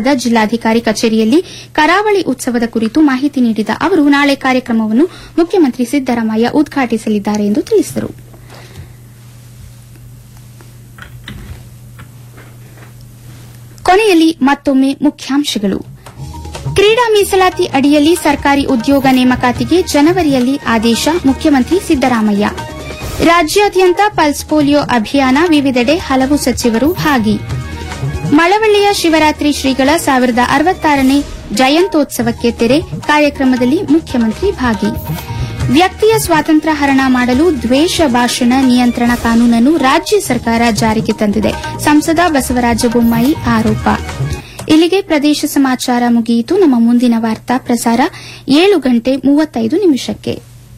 ನಗರದ ಜಿಲ್ಲಾಧಿಕಾರಿ ಕಚೇರಿಯಲ್ಲಿ ಕರಾವಳಿ ಉತ್ಸವದ ಕುರಿತು ಮಾಹಿತಿ ನೀಡಿದ ಅವರು ನಾಳೆ ಕಾರ್ಯಕ್ರಮವನ್ನು ಮುಖ್ಯಮಂತ್ರಿ ಸಿದ್ದರಾಮಯ್ಯ ಉದ್ಘಾಟಿಸಲಿದ್ದಾರೆ ಎಂದು ತಿಳಿಸಿದರು ಕೊನೆಯಲ್ಲಿ ಮತ್ತೊಮ್ಮೆ ಮುಖ್ಯಾಂಶಗಳು ಕ್ರೀಡಾ ಮೀಸಲಾತಿ ಅಡಿಯಲ್ಲಿ ಸರ್ಕಾರಿ ಉದ್ಯೋಗ ನೇಮಕಾತಿಗೆ ಜನವರಿಯಲ್ಲಿ ಆದೇಶ ಮುಖ್ಯಮಂತ್ರಿ ಸಿದ್ದರಾಮಯ್ಯ ರಾಜ್ಯಾದ್ಯಂತ ಪಲ್ಸ್ ಪೋಲಿಯೋ ಅಭಿಯಾನ ವಿವಿಧೆಡೆ ಹಲವು ಸಚಿವರು ಭಾಗಿ ಮಳವಳ್ಳಿಯ ಶಿವರಾತ್ರಿ ಶ್ರೀಗಳ ಸಾವಿರದ ಅರವತ್ತಾರನೇ ಜಯಂತ್ಯೋತ್ಸವಕ್ಕೆ ತೆರೆ ಕಾರ್ಯಕ್ರಮದಲ್ಲಿ ಮುಖ್ಯಮಂತ್ರಿ ಭಾಗಿ ವ್ಯಕ್ತಿಯ ಸ್ವಾತಂತ್ರ್ಯ ಹರಣ ಮಾಡಲು ದ್ವೇಷ ಭಾಷಣ ನಿಯಂತ್ರಣ ಕಾನೂನನ್ನು ರಾಜ್ಯ ಸರ್ಕಾರ ಜಾರಿಗೆ ತಂದಿದೆ ಸಂಸದ ಬಸವರಾಜ ಬೊಮ್ಮಾಯಿ ಆರೋಪ ಇಲ್ಲಿಗೆ ಪ್ರದೇಶ ಸಮಾಚಾರ ಮುಗಿಯಿತು ನಮ್ಮ ಮುಂದಿನ ವಾರ್ತಾ ಪ್ರಸಾರ ಏಳು ಗಂಟೆ ಮೂವತ್ತೈದು ನಿಮಿಷಕ್ಕೆ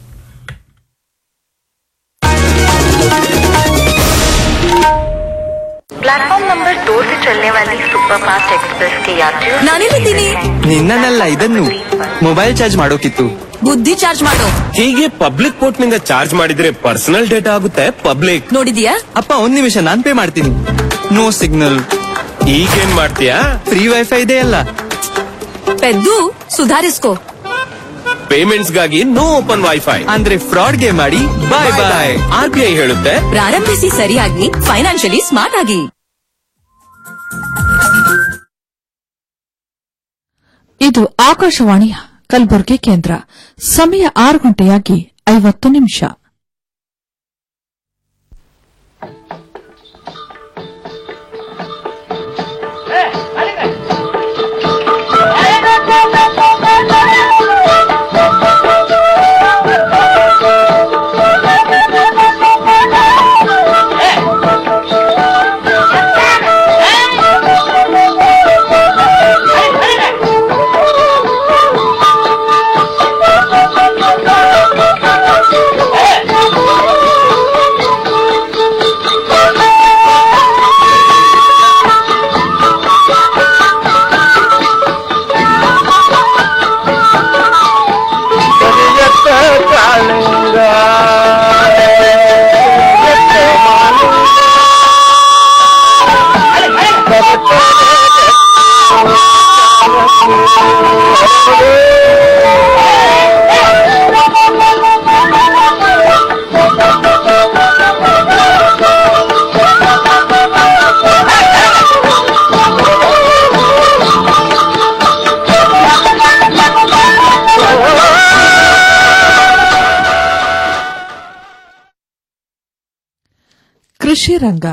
प्लेटफॉर्म नंबर दो से चलने वाली सुपरफास्ट एक्सप्रेस के यात्रियों ನಾನಿಲ್ಲಿದ್ದೀನಿ ನಿನ್ನನ್ನಲ್ಲ ಇದನ್ನು ಮೊಬೈಲ್ ಚಾರ್ಜ್ ಮಾಡೋಕಿತ್ತು ಬುದ್ಧಿ ಚಾರ್ಜ್ ಮಾಡು ಹೀಗೆ ಪಬ್ಲಿಕ್ ಪೋರ್ಟ್ ನಿಂದ ಚಾರ್ಜ್ ಮಾಡಿದ್ರೆ ಪರ್ಸನಲ್ ಡೇಟಾ ಆಗುತ್ತೆ ಪಬ್ಲಿಕ್ ನೋಡಿದ್ಯಾ ಅಪ್ಪ ಒಂದ್ ನಿಮಿಷ ನಾನ್ ಪೇ ಮಾಡ್ತೀನಿ ನೋ ಸಿಗ್ನಲ್ ಈಗೇನ್ ಮಾಡ್ತೀಯಾ ಫ್ರೀ ವೈಫೈ ಇದೆ ಅಲ್ಲ ಪೆದ್ದು ಸುಧಾರಿಸ್ಕೋ ಪೇಮೆಂಟ್ಸ್ ಗಾಗಿ ನೋ ಓಪನ್ ವೈಫೈ ಅಂದ್ರೆ ಫ್ರಾಡ್ ಗೆ ಮಾಡಿ bye bye R B I ಹೇಳುತ್ತೆ ಪ್ರಾರಂಭಿಸಿ ಸರಿಯಾಗಿ ಫೈನಾನ್ಷಿಯಲಿ ಸ್ಮಾರ್ಟ್ ಆಗಿ ಇದು ಆಕಾಶವಾಣಿಯ ಕಲಬುರಗಿ ಕೇಂದ್ರ ಸಮಯ ಆರು ಗಂಟೆಯಾಗಿ ಐವತ್ತು ನಿಮಿಷ ಕೃಷಿ ರಂಗ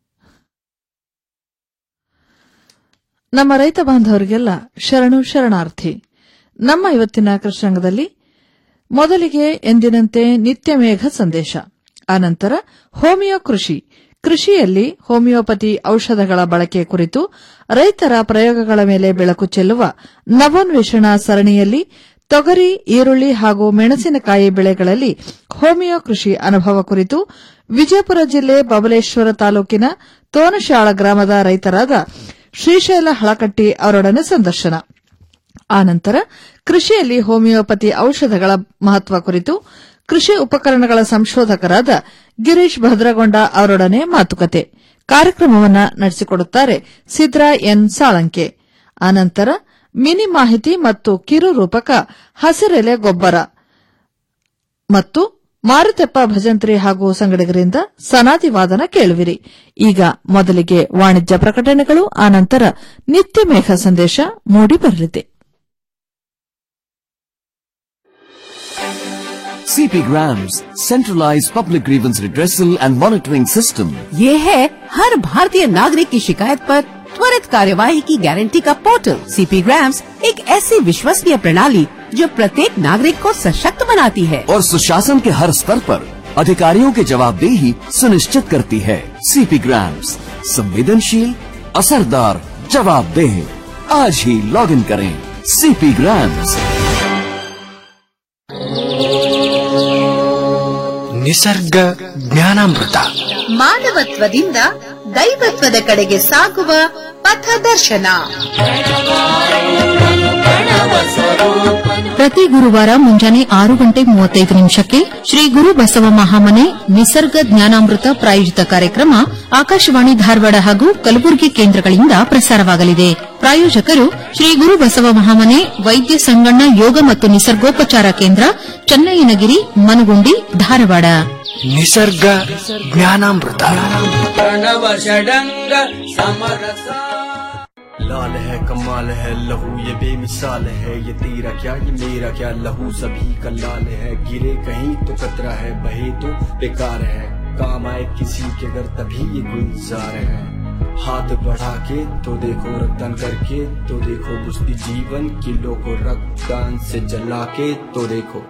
ನಮ್ಮ ರೈತ ಬಾಂಧವರಿಗೆಲ್ಲ ಶರಣು ಶರಣಾರ್ಥಿ ನಮ್ಮ ಇವತ್ತಿನ ಕೃಷಿ ರಂಗದಲ್ಲಿ ಮೊದಲಿಗೆ ಎಂದಿನಂತೆ ನಿತ್ಯ ಮೇಘ ಸಂದೇಶ ಆನಂತರ ಹೋಮಿಯೋ ಕೃಷಿ ಕೃಷಿಯಲ್ಲಿ ಹೋಮಿಯೋಪತಿ ಔಷಧಗಳ ಬಳಕೆ ಕುರಿತು ರೈತರ ಪ್ರಯೋಗಗಳ ಮೇಲೆ ಬೆಳಕು ಚೆಲ್ಲುವ ನವೋನ್ವೇಷಣಾ ಸರಣಿಯಲ್ಲಿ ತೊಗರಿ ಈರುಳ್ಳಿ ಹಾಗೂ ಮೆಣಸಿನಕಾಯಿ ಬೆಳೆಗಳಲ್ಲಿ ಹೋಮಿಯೋ ಕೃಷಿ ಅನುಭವ ಕುರಿತು ವಿಜಯಪುರ ಜಿಲ್ಲೆ ಬಬಲೇಶ್ವರ ತಾಲೂಕಿನ ತೋನಶಾಳ ಗ್ರಾಮದ ರೈತರಾದ ಶ್ರೀಶೈಲ ಹಳಕಟ್ಟಿ ಅವರೊಡನೆ ಸಂದರ್ಶನ ಆನಂತರ ಕೃಷಿಯಲ್ಲಿ ಹೋಮಿಯೋಪತಿ ಔಷಧಗಳ ಮಹತ್ವ ಕುರಿತು ಕೃಷಿ ಉಪಕರಣಗಳ ಸಂಶೋಧಕರಾದ ಗಿರೀಶ್ ಭದ್ರಗೊಂಡ ಅವರೊಡನೆ ಮಾತುಕತೆ ಕಾರ್ಯಕ್ರಮವನ್ನು ನಡೆಸಿಕೊಡುತ್ತಾರೆ ಸಿದ್ರಾ ಎನ್ ಸಾಳಂಕೆ ಆನಂತರ ಮಿನಿ ಮಾಹಿತಿ ಮತ್ತು ಕಿರು ರೂಪಕ ಹಸಿರೆಲೆ ಗೊಬ್ಬರ ಮತ್ತು ಮಾರುತೆಪ್ಪ ಭಜಂತ್ರಿ ಹಾಗೂ ಸಂಗಡಿಗರಿಂದ ಸನಾದಿ ವಾದನ ಕೇಳುವಿರಿ ಈಗ ಮೊದಲಿಗೆ ವಾಣಿಜ್ಯ ಪ್ರಕಟಣೆಗಳು ಆನಂತರ ನಿತ್ಯ ಮೇಘ ಸಂದೇಶ ಮೂಡಿಬರಲಿದೆ CP Grams, centralized public grievance redressal and monitoring system. ये है हर भारतीय नागरिक की शिकायत पर त्वरित कार्यवाही की गारंटी का पोर्टल सीपी ग्राम्स एक ऐसी विश्वसनीय प्रणाली जो प्रत्येक नागरिक को सशक्त बनाती है और सुशासन के हर स्तर पर अधिकारियों की जवाबदेही सुनिश्चित करती है सीपी ग्राम्स संवेदनशील असरदार जवाबदेह आज ही लॉग इन करें सीपी ग्राम्स ನಿಸರ್ಗ ಜ್ಞಾನಾಮೃತ ಮಾನವತ್ವದಿಂದ ದೈವತ್ವದ ಕಡೆಗೆ ಸಾಗುವ ಪಥದರ್ಶನ ಪ್ರತಿ ಗುರುವಾರ ಮುಂಜಾನೆ ಆರು ಗಂಟೆ ಮೂವತ್ತೈದು ನಿಮಿಷಕ್ಕೆ ಶ್ರೀ ಗುರು ಬಸವ ಮಹಾಮನೆ ನಿಸರ್ಗ ಜ್ಞಾನಾಮೃತ ಪ್ರಾಯೋಜಿತ ಕಾರ್ಯಕ್ರಮ ಆಕಾಶವಾಣಿ ಧಾರವಾಡ ಹಾಗೂ ಕಲಬುರಗಿ ಕೇಂದ್ರಗಳಿಂದ ಪ್ರಸಾರವಾಗಲಿದೆ ಪ್ರಾಯೋಜಕರು ಶ್ರೀ ಗುರು ಬಸವ ಮಹಾಮನೆ ವೈದ್ಯ ಸಂಗಣ್ಣ ಯೋಗ ಮತ್ತು ನಿಸರ್ಗೋಪಚಾರ ಕೇಂದ್ರ ಚನ್ನಯ್ಯನಗಿರಿ ಮನಗುಂಡಿ ಧಾರವಾಡ ನಿಸರ್ಗ ಜ್ಞಾನಾಮೃತ ಪ್ರಣವ ಷಡಂಗ ಸಮರಸ लाल है कमाल है लहू ये बेमिसाल है ये तेरा क्या ये मेरा क्या लहू सभी का लाल है गिरे कहीं तो कतरा है बहे तो बेकार है काम आए किसी के घर तभी ये गुलजार है हाथ बढ़ा के तो देखो रक्तदान करके तो देखो कुश्ती जीवन किलो को रक्तदान से जला के तो देखो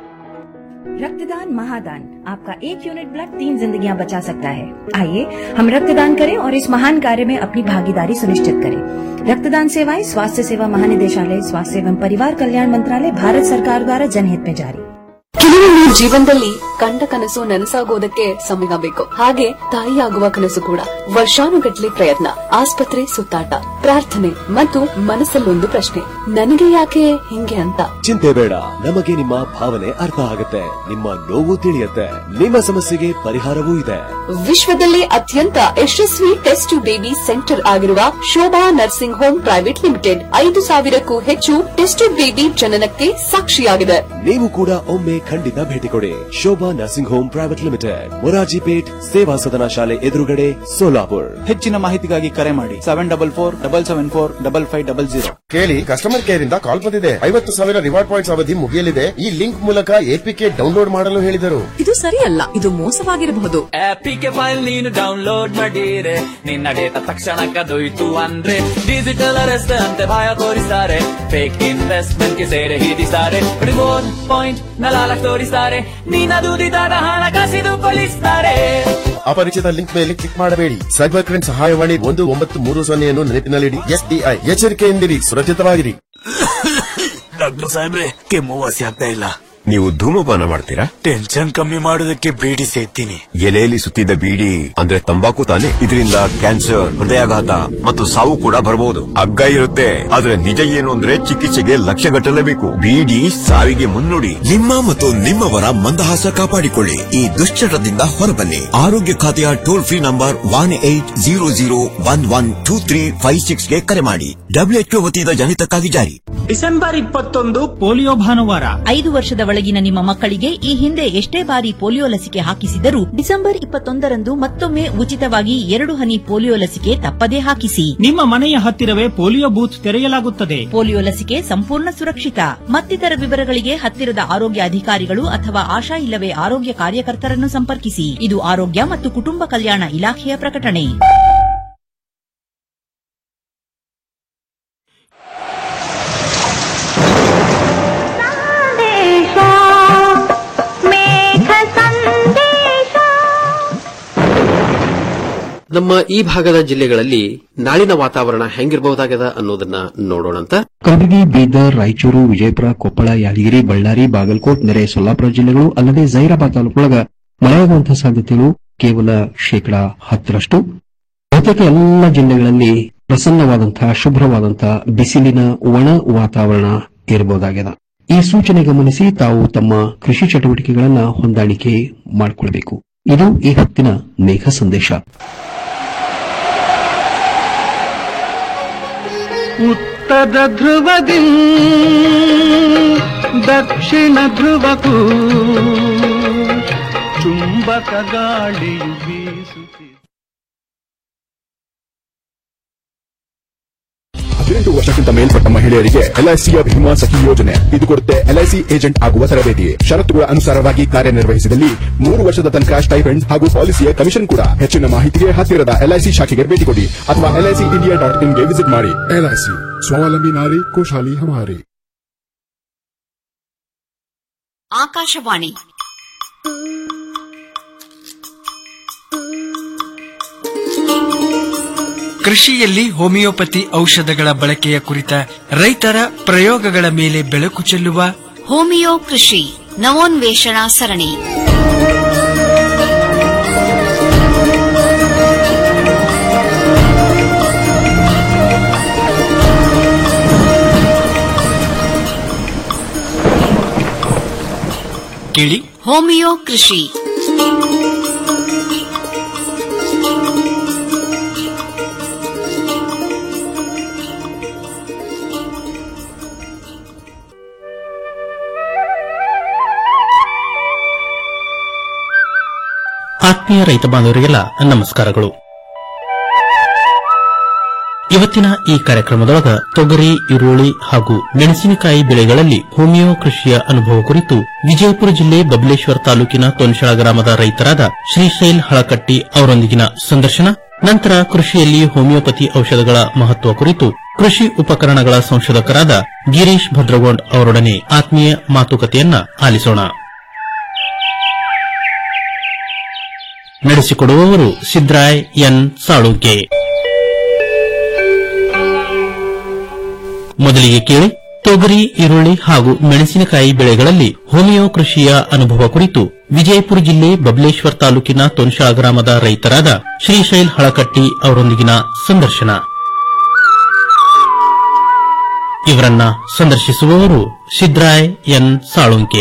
रक्तदान महादान आपका एक यूनिट ब्लड तीन जिंदगियां बचा सकता है आइए हम रक्तदान करें और इस महान कार्य में अपनी भागीदारी सुनिश्चित करें रक्तदान सेवाएं स्वास्थ्य सेवा महानिदेशालय स्वास्थ्य एवं परिवार कल्याण मंत्रालय भारत सरकार द्वारा जनहित में जारी ಕೆಲವೊಮ್ಮೆ ಜೀವನದಲ್ಲಿ ಕಂಡ ಕನಸು ನನಸಾಗೋದಕ್ಕೆ ಸಮಯ ಬೇಕು ಹಾಗೆ ತಾಯಿಯಾಗುವ ಕನಸು ಕೂಡ ವರ್ಷಾನುಗಟ್ಲೆ ಪ್ರಯತ್ನ ಆಸ್ಪತ್ರೆ ಸುತ್ತಾಟ ಪ್ರಾರ್ಥನೆ ಮತ್ತು ಮನಸ್ಸಲ್ಲೊಂದು ಪ್ರಶ್ನೆ ನನಗೆ ಯಾಕೆ ಹಿಂಗೆ ಅಂತ ಚಿಂತೆ ಬೇಡ ನಮಗೆ ನಿಮ್ಮ ಭಾವನೆ ಅರ್ಥ ಆಗುತ್ತೆ ನಿಮ್ಮ ನೋವು ತಿಳಿಯುತ್ತೆ ನಿಮ್ಮ ಸಮಸ್ಯೆಗೆ ಪರಿಹಾರವೂ ಇದೆ ವಿಶ್ವದಲ್ಲೇ ಅತ್ಯಂತ ಯಶಸ್ವಿ ಟೆಸ್ಟ್ ಬೇಬಿ ಸೆಂಟರ್ ಆಗಿರುವ Shobha nursing home private limited ಐದು ಸಾವಿರಕ್ಕೂ ಹೆಚ್ಚು ಟೆಸ್ಟ್ ಬೇಬಿ ಜನನಕ್ಕೆ ಸಾಕ್ಷಿಯಾಗಿದೆ ನೀವು ಕೂಡ ಒಮ್ಮೆ ಖಂಡಿತ ಭೇಟಿ ಕೊಡಿ Shobha nursing home private limited Morarji Peth ಸೇವಾ ಸದನ ಶಾಲೆ ಎದುರುಗಡೆ ಸೋಲಾಪುರ್ ಹೆಚ್ಚಿನ ಮಾಹಿತಿಗಾಗಿ ಕರೆ ಮಾಡಿ seven double four double seven four double five double zero ಕೇಳಿ ಕಸ್ಟಮರ್ ಕೇರ್ ಇಂದ ಕಾಲ್ ಬಂದಿದೆ ಐವತ್ತು ಸಾವಿರ ರಿವಾರ್ಡ್ ಪಾಯಿಂಟ್ಸ್ ಅವಧಿ ಮುಗಿಯಲಿದೆ ಈ ಲಿಂಕ್ ಮೂಲಕ ಎಪಿಕೆ ಡೌನ್ಲೋಡ್ ಮಾಡಲು ಹೇಳಿದರು ಇದು ಸರಿಯಲ್ಲ ಇದು ಮೋಸವಾಗಿರಬಹುದು ಆಪಿಗೆ ಫೈಲ್ ನೀನು ಡೌನ್ಲೋಡ್ ಮಾಡಿರೆ ನಿನ್ನ ಡೇಟಾ ತಕ್ಷಣ ಕದೊಯ್ತು ಅಂದ್ರೆ ಡಿಜಿಟಲ್ ಅರೆಸ್ಟ್ ಅಂತೆ ಭಯ ತೋರಿಸ್ತಾರೆ ಫೇಕ್ ಇನ್ವೆಸ್ಟ್ಮೆಂಟ್ ಗೆ ಸೇರೆ ಹಿಡಿಸ್ತಾರೆ ರಿವಾರ್ಡ್ ಪಾಯಿಂಟ್ ನಲಾಲಕ್ ತೋರಿಸ್ತಾರೆ ನಿನ್ನ ದುಡಿದಾದ ಹಣ ಕಸಿದುಕೊಳ್ಳಿಸ್ತಾರೆ ಅಪರಿಚಿತ ಲಿಂಕ್ ಮೇಲೆ ಕ್ಲಿಕ್ ಮಾಡಬೇಡಿ ಸೈಬರ್ ಕ್ರೈಮ್ ಸಹಾಯವಾಣಿ ಒಂದು ಒಂಬತ್ತು ಮೂರು ಸೊನ್ನೆಯನ್ನು ನೆನಪಿನಲ್ಲಿಡಿ ಎಸ್ಡಿಐ ಎಚ್ಚರಿಕೆಯಿಂದಿರಿ ಸುರಕ್ಷಿತವಾಗಿರಿ ಡಾಕ್ಟರ್ ಸಾಹೇಬ್ರೆ ಕೆಮ್ಮು ವಾಸಿ ಆಗ್ತಾ ಇಲ್ಲ ನೀವು ಧೂಮಪಾನ ಮಾಡ್ತೀರಾ ಟೆನ್ಷನ್ ಕಮ್ಮಿ ಮಾಡೋದಕ್ಕೆ ಬೀಡಿ ಸೇತೀನಿ ಎಲೆಯಲ್ಲಿ ಸುತ್ತಿದ್ದ ಬೀಡಿ ಅಂದ್ರೆ ತಂಬಾಕು ತಾನೆ ಇದರಿಂದ ಕ್ಯಾನ್ಸರ್ ಹೃದಯಾಘಾತ ಮತ್ತು ಸಾವು ಕೂಡ ಬರಬಹುದು ಅಗ್ಗ ಇರುತ್ತೆ ಆದ್ರೆ ನಿಜ ಏನು ಅಂದ್ರೆ ಚಿಕಿತ್ಸೆಗೆ ಲಕ್ಷ ಗಟ್ಟಲೇಬೇಕು ಬೀಡಿ ಸಾವಿಗೆ ಮುನ್ನುಡಿ ನಿಮ್ಮ ಮತ್ತು ನಿಮ್ಮವರ ಮಂದಹಾಸ ಕಾಪಾಡಿಕೊಳ್ಳಿ ಈ ದುಶ್ಚಟದಿಂದ ಹೊರಬನ್ನಿ ಆರೋಗ್ಯ ಖಾತೆಯ toll free number one eight zero zero one one two three five six ಗೆ ಕರೆ ಮಾಡಿ ಡಬ್ಲ್ಯೂಎಚ್ಒ ವತಿಯಿಂದ ಜನಿತಕ್ಕಾಗಿ ಜಾರಿ ಡಿಸೆಂಬರ್ ಇಪ್ಪತ್ತೊಂದು ಪೋಲಿಯೋ ಭಾನುವಾರ ಐದು ವರ್ಷದ ಒಳಗಿನ ನಿಮ್ಮ ಮಕ್ಕಳಿಗೆ ಈ ಹಿಂದೆ ಎಷ್ಟೇ ಬಾರಿ ಪೋಲಿಯೋ ಲಸಿಕೆ ಹಾಕಿಸಿದರೂ ಡಿಸೆಂಬರ್ ಇಪ್ಪತ್ತೊಂದರಂದು ಮತ್ತೊಮ್ಮೆ ಉಚಿತವಾಗಿ ಎರಡು ಹನಿ ಪೋಲಿಯೋ ಲಸಿಕೆ ತಪ್ಪದೇ ಹಾಕಿಸಿ ನಿಮ್ಮ ಮನೆಯ ಹತ್ತಿರವೇ ಪೋಲಿಯೋ ಬೂತ್ ತೆರೆಯಲಾಗುತ್ತದೆ ಪೋಲಿಯೋ ಲಸಿಕೆ ಸಂಪೂರ್ಣ ಸುರಕ್ಷಿತ ಮತ್ತಿತರ ವಿವರಗಳಿಗೆ ಹತ್ತಿರದ ಆರೋಗ್ಯ ಅಧಿಕಾರಿಗಳು ಅಥವಾ ಆಶಾ ಇಲ್ಲವೇ ಆರೋಗ್ಯ ಕಾರ್ಯಕರ್ತರನ್ನು ಸಂಪರ್ಕಿಸಿ ಇದು ಆರೋಗ್ಯ ಮತ್ತು ಕುಟುಂಬ ಕಲ್ಯಾಣ ಇಲಾಖೆಯ ಪ್ರಕಟಣೆ ನಮ್ಮ ಈ ಭಾಗದ ಜಿಲ್ಲೆಗಳಲ್ಲಿ ನಾಳಿನ ವಾತಾವರಣ ಹೆಂಗಿರಬಹುದಾಗದ ಅನ್ನೋದನ್ನ ನೋಡೋಣಂತ ಕಲಬುರಗಿ ಬೀದರ್ ರಾಯಚೂರು ವಿಜಯಪುರ ಕೊಪ್ಪಳ ಯಾದಗಿರಿ ಬಳ್ಳಾರಿ ಬಾಗಲಕೋಟ್ ನೆರೆ ಸೊಲ್ಲಾಪುರ ಜಿಲ್ಲೆಗಳು ಅಲ್ಲದೆ ಜೈರಾಬಾದ್ ತಾಲೂಕೊಳಗ ಮಳೆಯಾಗುವಂತಹ ಸಾಧ್ಯತೆಗಳು ಕೇವಲ ಶೇಕಡಾ ಹತ್ತರಷ್ಟು ಬಹುತೇಕ ಎಲ್ಲ ಜಿಲ್ಲೆಗಳಲ್ಲಿ ಪ್ರಸನ್ನವಾದಂತಹ ಶುಭ್ರವಾದಂತಹ ಬಿಸಿಲಿನ ಒಣ ವಾತಾವರಣ ಇರಬಹುದಾಗಿದೆ ಈ ಸೂಚನೆ ಗಮನಿಸಿ ತಾವು ತಮ್ಮ ಕೃಷಿ ಚಟುವಟಿಕೆಗಳನ್ನು ಹೊಂದಾಣಿಕೆ ಮಾಡಿಕೊಳ್ಳಬೇಕು ಇದು ಈ ಹೊತ್ತಿನ ಮೇಘ ಸಂದೇಶ ಉತ್ತರ ಧ್ರುವದಿ ದಕ್ಷಿಣ ಧ್ರುವಕ್ಕೂ ಚುಂಬಕ ಗಾಳಿಯು ಬೀಸುತ್ತಿದೆ ಹದಿನೆಂಟು ವರ್ಷಕ್ಕಿಂತ ಮೇಲ್ಪಟ್ಟ ಮಹಿಳೆಯರಿಗೆ ಎಲ್ಐಸಿಯ ಭೀಮಾ ಸಖಿ ಯೋಜನೆ ಇದು ಕೊಡುತ್ತೆ ಎಲ್ಐಸಿ ಏಜೆಂಟ್ ಆಗುವ ತರಬೇತಿ ಷರತ್ತುಗಳ ಅನುಸಾರವಾಗಿ ಕಾರ್ಯನಿರ್ವಹಿಸಿದಲ್ಲಿ ಮೂರು ವರ್ಷದ ತನಕ ಸ್ಟೈಫೆಂಡ್ ಹಾಗೂ ಪಾಲಿಸಿಯ ಕಮಿಷನ್ ಕೂಡ ಹೆಚ್ಚಿನ ಮಾಹಿತಿಗೆ ಹತ್ತಿರದ ಎಲ್ಐಸಿ ಶಾಖೆಗೆ ಭೇಟಿ ಕೊಡಿ ಅಥವಾ ಎಲ್ಐಸಿ ಇಂಡಿಯಾ ಡಾಟ್ ಇನ್ಗೆ ವಿಸಿಟ್ ಮಾಡಿ ಎಲ್ಐಸಿ ಸ್ವಾವಲಂಬಿ ನಾರಿ ಖುಷಾಲಿ ಹಮಾರಿ ಆಕಾಶವಾಣಿ ಕೃಷಿಯಲ್ಲಿ ಹೋಮಿಯೋಪತಿ ಔಷಧಗಳ ಬಳಕೆಯ ಕುರಿತ ರೈತರ ಪ್ರಯೋಗಗಳ ಮೇಲೆ ಬೆಳಕು ಚೆಲ್ಲುವ ಹೋಮಿಯೋ ಕೃಷಿ ನವೋನ್ವೇಷಣಾ ಸರಣಿ ಕೇಳಿ ಹೋಮಿಯೋ ಕೃಷಿ ಆತ್ಮೀಯ ರೈತ ಬಾಂಧವರಿಗೆಲ್ಲ ನಮಸ್ಕಾರಗಳು ಇವತ್ತಿನ ಈ ಕಾರ್ಯಕ್ರಮದೊಳಗ ತೊಗರಿ ಈರುಳ್ಳಿ ಹಾಗೂ ಮೆಣಸಿನಕಾಯಿ ಬೆಳೆಗಳಲ್ಲಿ ಹೋಮಿಯೋ ಕೃಷಿಯ ಅನುಭವ ಕುರಿತು ವಿಜಯಪುರ ಜಿಲ್ಲೆ ಬಬಲೇಶ್ವರ ತಾಲೂಕಿನ ತೊನ್ಶಾಳ ಗ್ರಾಮದ ರೈತರಾದ ಶ್ರೀಶೈಲ್ ಹಳಕಟ್ಟಿ ಅವರೊಂದಿಗಿನ ಸಂದರ್ಶನ ನಂತರ ಕೃಷಿಯಲ್ಲಿ ಹೋಮಿಯೋಪತಿ ಔಷಧಗಳ ಮಹತ್ವ ಕುರಿತು ಕೃಷಿ ಉಪಕರಣಗಳ ಸಂಶೋಧಕರಾದ ಗಿರೀಶ್ ಭದ್ರಗೋಂಡ್ ಅವರೊಡನೆ ಆತ್ಮೀಯ ಮಾತುಕತೆಯನ್ನ ಆಲಿಸೋಣ ನಡೆಸಿಕೊಡುವವರು ಸಿದ್ರಾಯ್ ಎನ್ ಸಾಳುಗೆ ಮೊದಲಿಗೆ ಕೇಳಿ ತೊಗರಿ ಈರುಳ್ಳಿ ಹಾಗೂ ಮೆಣಸಿನಕಾಯಿ ಬೆಳೆಗಳಲ್ಲಿ ಹೋಮಿಯೋ ಕೃಷಿಯ ಅನುಭವ ಕುರಿತು ವಿಜಯಪುರ ಜಿಲ್ಲೆ ಬಬಲೇಶ್ವರ ತಾಲೂಕಿನ ತೊನ್ಶಾಳ ಗ್ರಾಮದ ರೈತರಾದ ಶ್ರೀಶೈಲ್ ಹಳಕಟ್ಟಿ ಅವರೊಂದಿಗಿನ ಸಂದರ್ಶನ ಇವರನ್ನ ಸಂದರ್ಶಿಸುವವರು ಸಿದ್ರಾಯ್ ಎನ್ ಸಾಳುಂಕೆ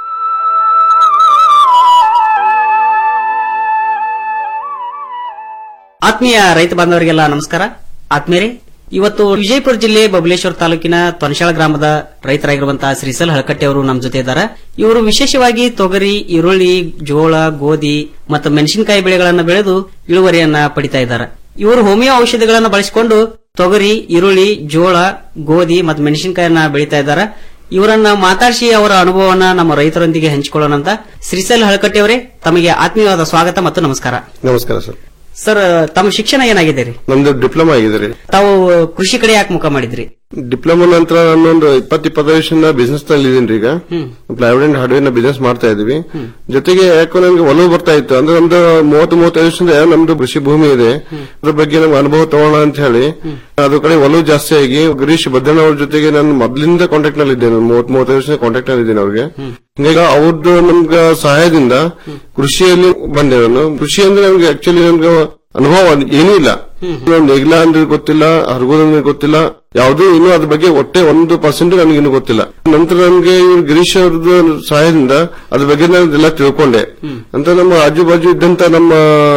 ಆತ್ಮೀಯ ರೈತ ಬಾಂಧವರಿಗೆಲ್ಲ ನಮಸ್ಕಾರ ಆತ್ಮೀಯರೇ ಇವತ್ತು ವಿಜಯಪುರ ಜಿಲ್ಲೆ ಬಬಲೇಶ್ವರ ತಾಲೂಕಿನ ತೊನಶಾಳ ಗ್ರಾಮದ ರೈತರಾಗಿರುವಂತಹ ಶ್ರೀಸಲ್ ಹಳಕಟ್ಟಿ ಅವರು ನಮ್ಮ ಜೊತೆ ಇದ್ದಾರೆ ಇವರು ವಿಶೇಷವಾಗಿ ತೊಗರಿ ಈರುಳ್ಳಿ ಜೋಳ ಗೋಧಿ ಮತ್ತು ಮೆಣಸಿನಕಾಯಿ ಬೆಳೆಗಳನ್ನು ಬೆಳೆದು ಇಳುವರಿಯನ್ನ ಪಡಿತಾ ಇದ್ದಾರೆ ಇವರು ಹೋಮಿಯೋ ಔಷಧಿಗಳನ್ನು ಬಳಸಿಕೊಂಡು ತೊಗರಿ ಈರುಳ್ಳಿ ಜೋಳ ಗೋಧಿ ಮತ್ತು ಮೆಣಸಿನಕಾಯಿಯನ್ನ ಬೆಳೀತಾ ಇದ್ದಾರೆ ಇವರನ್ನ ಮಾತಾಡಿಸಿ ಅವರ ಅನುಭವವನ್ನ ನಮ್ಮ ರೈತರೊಂದಿಗೆ ಹಂಚಿಕೊಳ್ಳೋಣ ಅಂತ ಶ್ರೀಸಲ್ ಹಳಕಟ್ಟಿ ಅವರೇ ತಮಗೆ ಆತ್ಮೀಯವಾದ ಸ್ವಾಗತ ಮತ್ತು ನಮಸ್ಕಾರ ನಮಸ್ಕಾರ ಸರ್ ಸರ್ ತಮ್ಮ ಶಿಕ್ಷಣ ಏನಾಗಿದೆ ರೀ ನಮ್ದು ಡಿಪ್ಲೊಮಾ ಆಗಿದೆ ರೀ ತಾವು ಕೃಷಿ ಕಡೆ ಯಾಕೆ ಮುಖ ಮಾಡಿದ್ರಿ ಡಿಪ್ಲೊಮಾ ನಂತರ ನಾನೊಂದು ಇಪ್ಪತ್ ಇಪ್ಪತ್ತೈದು ವರ್ಷದಿಂದ ಬಿಸ್ನೆಸ್ ನಲ್ಲಿ ಇದೀನಿ ಈಗ ಪ್ಲೈವುಡ್ ಅಂಡ್ ಹಾರ್ಡ್ವೇರ್ ನ ಬಿಸ್ನೆಸ್ ಮಾಡ್ತಾ ಇದೀವಿ ಜೊತೆಗೆ ಯಾಕೋ ನನಗೆ ಒಲವು ಬರ್ತಾ ಇತ್ತು ಅಂದ್ರೆ ನಮ್ದು ಮೂವತ್ತು ಮೂವತ್ತೈದು ವರ್ಷದಿಂದ ನಮ್ದು ಕೃಷಿ ಭೂಮಿ ಇದೆ ಅದ್ರ ಬಗ್ಗೆ ನಮ್ಗೆ ಅನುಭವ ತಗೋಣ ಅಂತ ಹೇಳಿ ಅದ್ರ ಕಡೆ ಒಲವು ಜಾಸ್ತಿ ಆಗಿ ಗಿರೀಶ್ ಭದ್ರಣ್ಣ ಅವ್ರ ಜೊತೆಗೆ ನಾನು ಮೊದ್ಲಿಂದ ಕಾಂಟ್ಯಾಕ್ಟ್ ನಲ್ಲಿ ಇದ್ದೇನೆ ಮೂವತ್ ಮೂವತ್ತೈದು ವರ್ಷ ಕಾಂಟ್ಯಾಕ್ಟ್ ನಲ್ಲಿ ಇದ್ದೇನೆ ಅವ್ರಿಗೆ ಹಿಂಗಾಗಿ ಅವ್ರದ್ದು ನಮ್ಗ ಸಹಾಯದಿಂದ ಕೃಷಿಯಲ್ಲಿ ಬಂದೆ ನಾನು ಕೃಷಿ ಅಂದ್ರೆ ನಮ್ಗೆ ಆಕ್ಚುಲಿ ನಮ್ಗೆ ಅನುಭವ ಏನೂ ಇಲ್ಲ ನೇಗಿಲ ಅಂದ್ರೆ ಗೊತ್ತಿಲ್ಲ ಹರಗೋದಂದ್ರೆ ಗೊತ್ತಿಲ್ಲ ಯಾವುದೂ ಇನ್ನೂ ಅದ್ರ ಬಗ್ಗೆ ಒಟ್ಟೆ ಒಂದು ಪರ್ಸೆಂಟ್ ನನಗೆ ಇನ್ನೂ ಗೊತ್ತಿಲ್ಲ ನಂತರ ನನ್ಗೆ ಇವ್ರು ಗಿರೀಶ್ ಅವ್ರದ್ದು ಸಹಾಯದಿಂದ ಅದ್ರ ಬಗ್ಗೆ ನಾನು ಎಲ್ಲ ತಿಳ್ಕೊಂಡೆ ಅಂತ ನಮ್ಮ ಆಜು ಬಾಜು ಇದ್ದಂತ ನಮ್ಮ